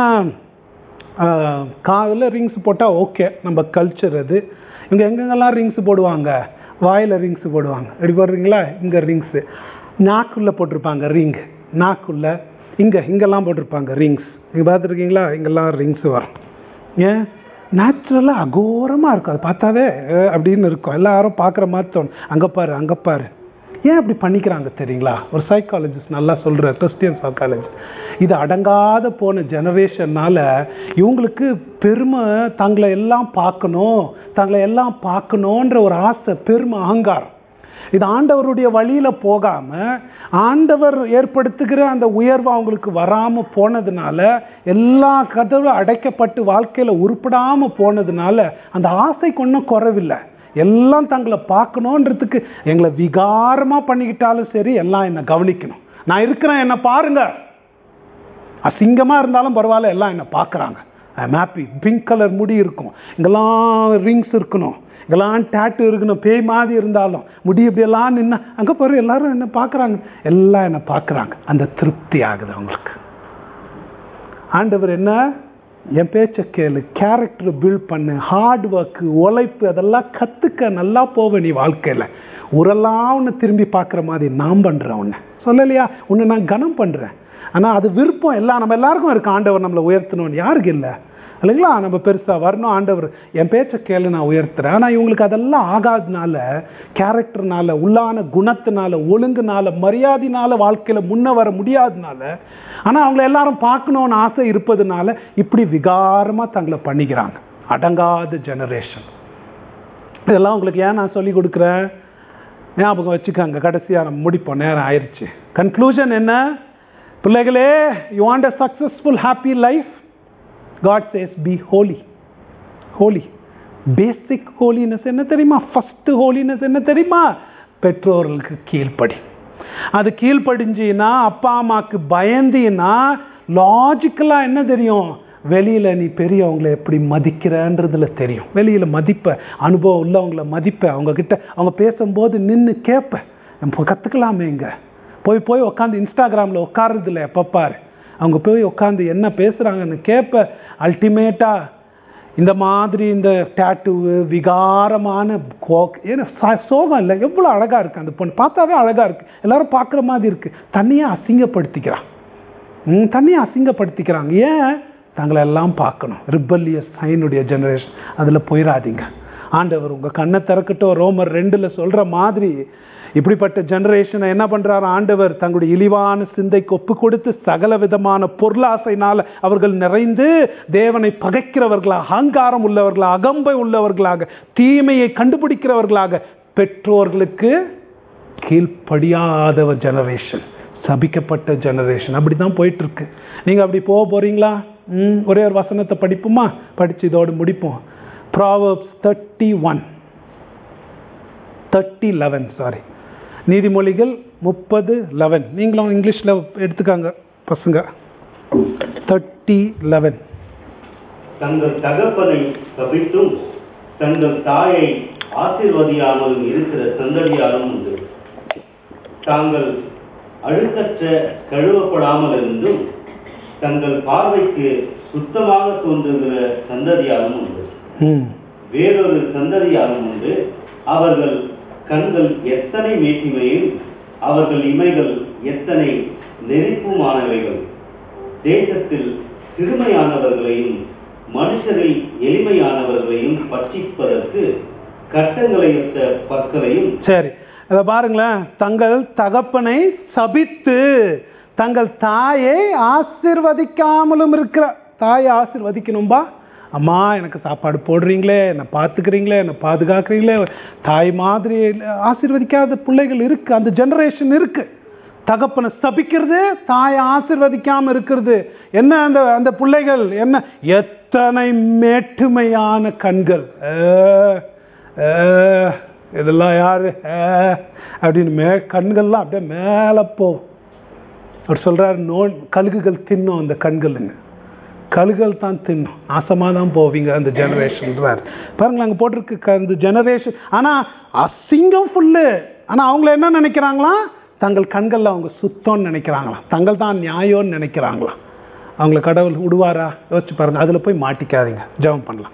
காதில் ரிங்ஸ் போட்டால் ஓகே நம்ம கல்ச்சர் அது இங்கே எங்கெங்கெல்லாம் ரிங்ஸ் போடுவாங்க வாயில் ரிங்ஸ் போடுவாங்க எப்படி போடுறீங்களா இங்கே ரிங்ஸு நாக்குள்ளே போட்டிருப்பாங்க ரிங் நாக்குள்ள இங்கே இங்கெல்லாம் போட்டிருப்பாங்க ரிங்ஸ் நீங்கள் பார்த்துருக்கீங்களா இங்கெல்லாம் ரிங்ஸ் வரும் ஏன் நேச்சுரலாக அகோரமாக இருக்கும் அதை பார்த்தாவே அஹ், அப்படின்னு இருக்கும் எல்லாரும் பார்க்குற மாதிரி தோணும் அங்கே பாரு அங்கே பாரு ஏன் அப்படி பண்ணிக்கிறாங்க தெரியுங்களா ஒரு சைக்காலஜிஸ்ட் நல்லா சொல்கிறார் கிறிஸ்டியன் சைக்காலஜிஸ்ட் இது அடங்காத போன ஜெனரேஷன்னால இவங்களுக்கு பெருமை தங்களை எல்லாம் பார்க்கணும் தங்களை எல்லாம் பார்க்கணுன்ற ஒரு ஆசை பெருமை அகங்காரம் இது ஆண்டவருடைய வழியில போகாம ஆண்டவர் ஏற்படுத்துகிற அந்த உயர்வு அவங்களுக்கு வராம போனதுனால எல்லா கதவும் அடைக்கப்பட்டு வாழ்க்கையில உருப்படாம போனதுனால அந்த ஆசைக்கு ஒன்றும் குறைவில்லை எல்லாம் தங்களை பார்க்கணுன்றதுக்கு எங்களை விகாரமா பண்ணிக்கிட்டாலும் சரி எல்லாம் என்னை கவனிக்கணும் நான் இருக்கிறேன் என்னை பாருங்க அசிங்கமா இருந்தாலும் பரவாயில்ல எல்லாம் என்னை பார்க்குறாங்க ஐம் ஹாப்பி பிங்க் கலர் முடி இருக்கும் இங்கெல்லாம் ரிங்ஸ் இருக்கணும் இங்கெல்லாம் டேட்டு இருக்கணும் பேய் மாதிரி இருந்தாலும் முடி இப்படியெல்லாம் நின்று அங்கே பாரு எல்லாரும் என்ன பார்க்குறாங்க எல்லாம் என்ன பார்க்குறாங்க அந்த திருப்தி ஆகுது அவங்களுக்கு ஆண்டவர் என்ன என் பேச்சை கேளு கேரக்டர் பில்ட் பண்ணு ஹார்ட் ஒர்க்கு உழைப்பு அதெல்லாம் கற்றுக்க நல்லா போவ நீ வாழ்க்கையில் உரெல்லாம் உன்னை திரும்பி பார்க்குற மாதிரி நான் பண்ணுறேன் உன்னை சொல்லலையா உன்னை நான் கனம் பண்ணுறேன் ஆனால் அது விருப்பம் எல்லாம் நம்ம எல்லாருக்கும் இருக்கு ஆண்டவர் நம்மளை உயர்த்தணும்னு யாருக்கு இல்லை இல்லைங்களா நம்ம பெருசாக வரணும் ஆண்டவர் என் பேச்சை கேளு நான் உயர்த்துறேன் ஆனால் இவங்களுக்கு அதெல்லாம் ஆகாதனால கேரக்டர்னால உள்ளான குணத்தினால ஒழுங்குனால மரியாதைனால வாழ்க்கையில் முன்ன வர முடியாதனால ஆனால் அவங்கள எல்லாரும் பார்க்கணும்னு ஆசை இருப்பதுனால இப்படி விகாரமாக தங்களை பண்ணிக்கிறாங்க அடங்காத ஜெனரேஷன் இதெல்லாம் உங்களுக்கு ஏன் நான் சொல்லி கொடுக்குறேன் ஞாபகம் வச்சுக்கோங்க கடைசியாக நம்ம முடிப்போம் நேரம் ஆயிடுச்சு கன்க்ளூஷன் என்ன பிள்ளைகளே you want a successful happy life God says be holy holy basic holiness என்ன தெரியுமா ஃபர்ஸ்ட் ஹோலினஸ் என்ன தெரியுமா பெற்றோர்களுக்கு கீழ்ப்படி அது கீழ்ப்படிஞ்சின்னா அப்பா அம்மாவுக்கு பயந்தின்னா லாஜிக்கலாக என்ன தெரியும் வெளியில் நீ பெரியவங்களை எப்படி மதிக்கிறன்றதுல தெரியும் வெளியில் மதிப்ப அனுபவம் உள்ளவங்கள மதிப்ப அவங்க கிட்ட அவங்க பேசும்போது நின்று கேட்ப நம்ம கற்றுக்கலாமே இங்கே போய் போய் உட்காந்து இன்ஸ்டாகிராமில் உட்காருறதில்ல எப்போ பாரு அவங்க போய் உட்காந்து என்ன பேசுகிறாங்கன்னு கேட்ப அல்டிமேட்டாக இந்த மாதிரி இந்த டேட்டுவு விகாரமான கோ ஏன்னா ச- சோகம் இல்லை எவ்வளோ அழகாக இருக்குது அந்த பொண்ணு பார்த்தாவே அழகாக இருக்குது எல்லாரும் பார்க்குற மாதிரி இருக்குது தண்ணியை அசிங்கப்படுத்திக்கிறான் ம், தண்ணியை அசிங்கப்படுத்திக்கிறாங்க ஏன் தங்களை எல்லாம் பார்க்கணும் ரிப்பல்லியஸ் சைனுடைய ஜெனரேஷன் அதில் போயிடாதீங்க ஆண்டவர் உங்கள் கண்ணை திறக்கட்டும் ரோமர் ரெண்டில் சொல்கிற மாதிரி இப்படிப்பட்ட ஜெனரேஷனை என்ன பண்றாரு ஆண்டவர் தங்களுடைய இழிவான சிந்தைக்கு ஒப்பு கொடுத்து சகல விதமான பொருளாசைனால் அவர்கள் நிறைந்து தேவனை பகைக்கிறவர்களாக அகங்காரம் உள்ளவர்களாக அகம்பை உள்ளவர்களாக தீமையை கண்டுபிடிக்கிறவர்களாக பெற்றோர்களுக்கு கீழ்ப்படியாத ஜெனரேஷன் சபிக்கப்பட்ட ஜெனரேஷன் அப்படி தான் போயிட்டு இருக்கு நீங்க அப்படி போக போறீங்களா ம் ஒரே ஒரு வசனத்தை படிப்போமா படிச்சு இதோடு முடிப்போம் Proverbs thirty one thirty eleven sorry நீதிமொழிகள் முப்பது லெவன் நீங்களும் இங்கிலீஷில் எடுத்துக்காங்க பசங்க தேர்ட்டி லெவன் தங்கள் தகப்பனை சபித்தும் தங்கள் தாயை ஆசீர்வதியாமலும் இருக்கிற சந்ததியாரும் உண்டு தாங்கள் அழுக்கற்ற கழுவப்படாமல் இருந்தும் தங்கள் பார்வைக்கு சுத்தமாக தோன்றுகிற சந்ததியாரும் உண்டு ம் வேறொரு சந்ததியாரும் உண்டு அவர்கள் கண்கள் எத்தனை மேட்டிமையும் அவர்கள் இமைகள் எத்தனை நெறிப்புமானவைகள் தேசத்தில் சிறுமையானவர்களையும் மனுஷரில் எளிமையானவர்களையும் பட்சிப்பதற்கு கட்டங்களையொத்த பற்களையும் சரி அதை பாருங்களேன் தங்கள் தகப்பனை சபித்து தங்கள் தாயை ஆசிர்வதிக்காமலும் இருக்கிற தாயை ஆசிர்வதிக்கணும்பா அம்மா எனக்கு சாப்பாடு போடுறீங்களே என்னை பார்த்துக்கிறீங்களே என்னை பாதுகாக்கிறீங்களே தாய் மாதிரி ஆசீர்வதிக்காத பிள்ளைகள் இருக்கு அந்த ஜெனரேஷன் இருக்கு தகப்பனை சபிக்கிறது தாயை ஆசிர்வதிக்காம இருக்கிறது என்ன அந்த அந்த பிள்ளைகள் என்ன எத்தனை மேட்டுமையான கண்கள் அஹ், அஹ், இதெல்லாம் யாரு அஹ், அப்படின்னு மே கண்கள்லாம் அப்படியே மேலே போகும் அவர் சொல்றாரு நோ கழுகுகள் தின்னும் அந்த கண்களுங்க கழுகுகள் தான் தின்னும் நாசமாக தான் போவீங்க அந்த ஜெனரேஷன்றார் பாருங்களேன் அங்கே போட்டிருக்கு க- அந்த ஜெனரேஷன் ஆனால் அசிங்கம் ஃபுல்லு ஆனால் அவங்கள என்ன நினைக்கிறாங்களாம் தங்கள் கண்களில் அவங்க சுத்தம்னு நினைக்கிறாங்களாம் தங்கள் தான் நியாயம்னு நினைக்கிறாங்களாம் அவங்கள கடவுள் விடுவாரா யோசிச்சு பாருங்க அதில் போய் மாட்டிக்காதீங்க ஜெபம் பண்ணலாம்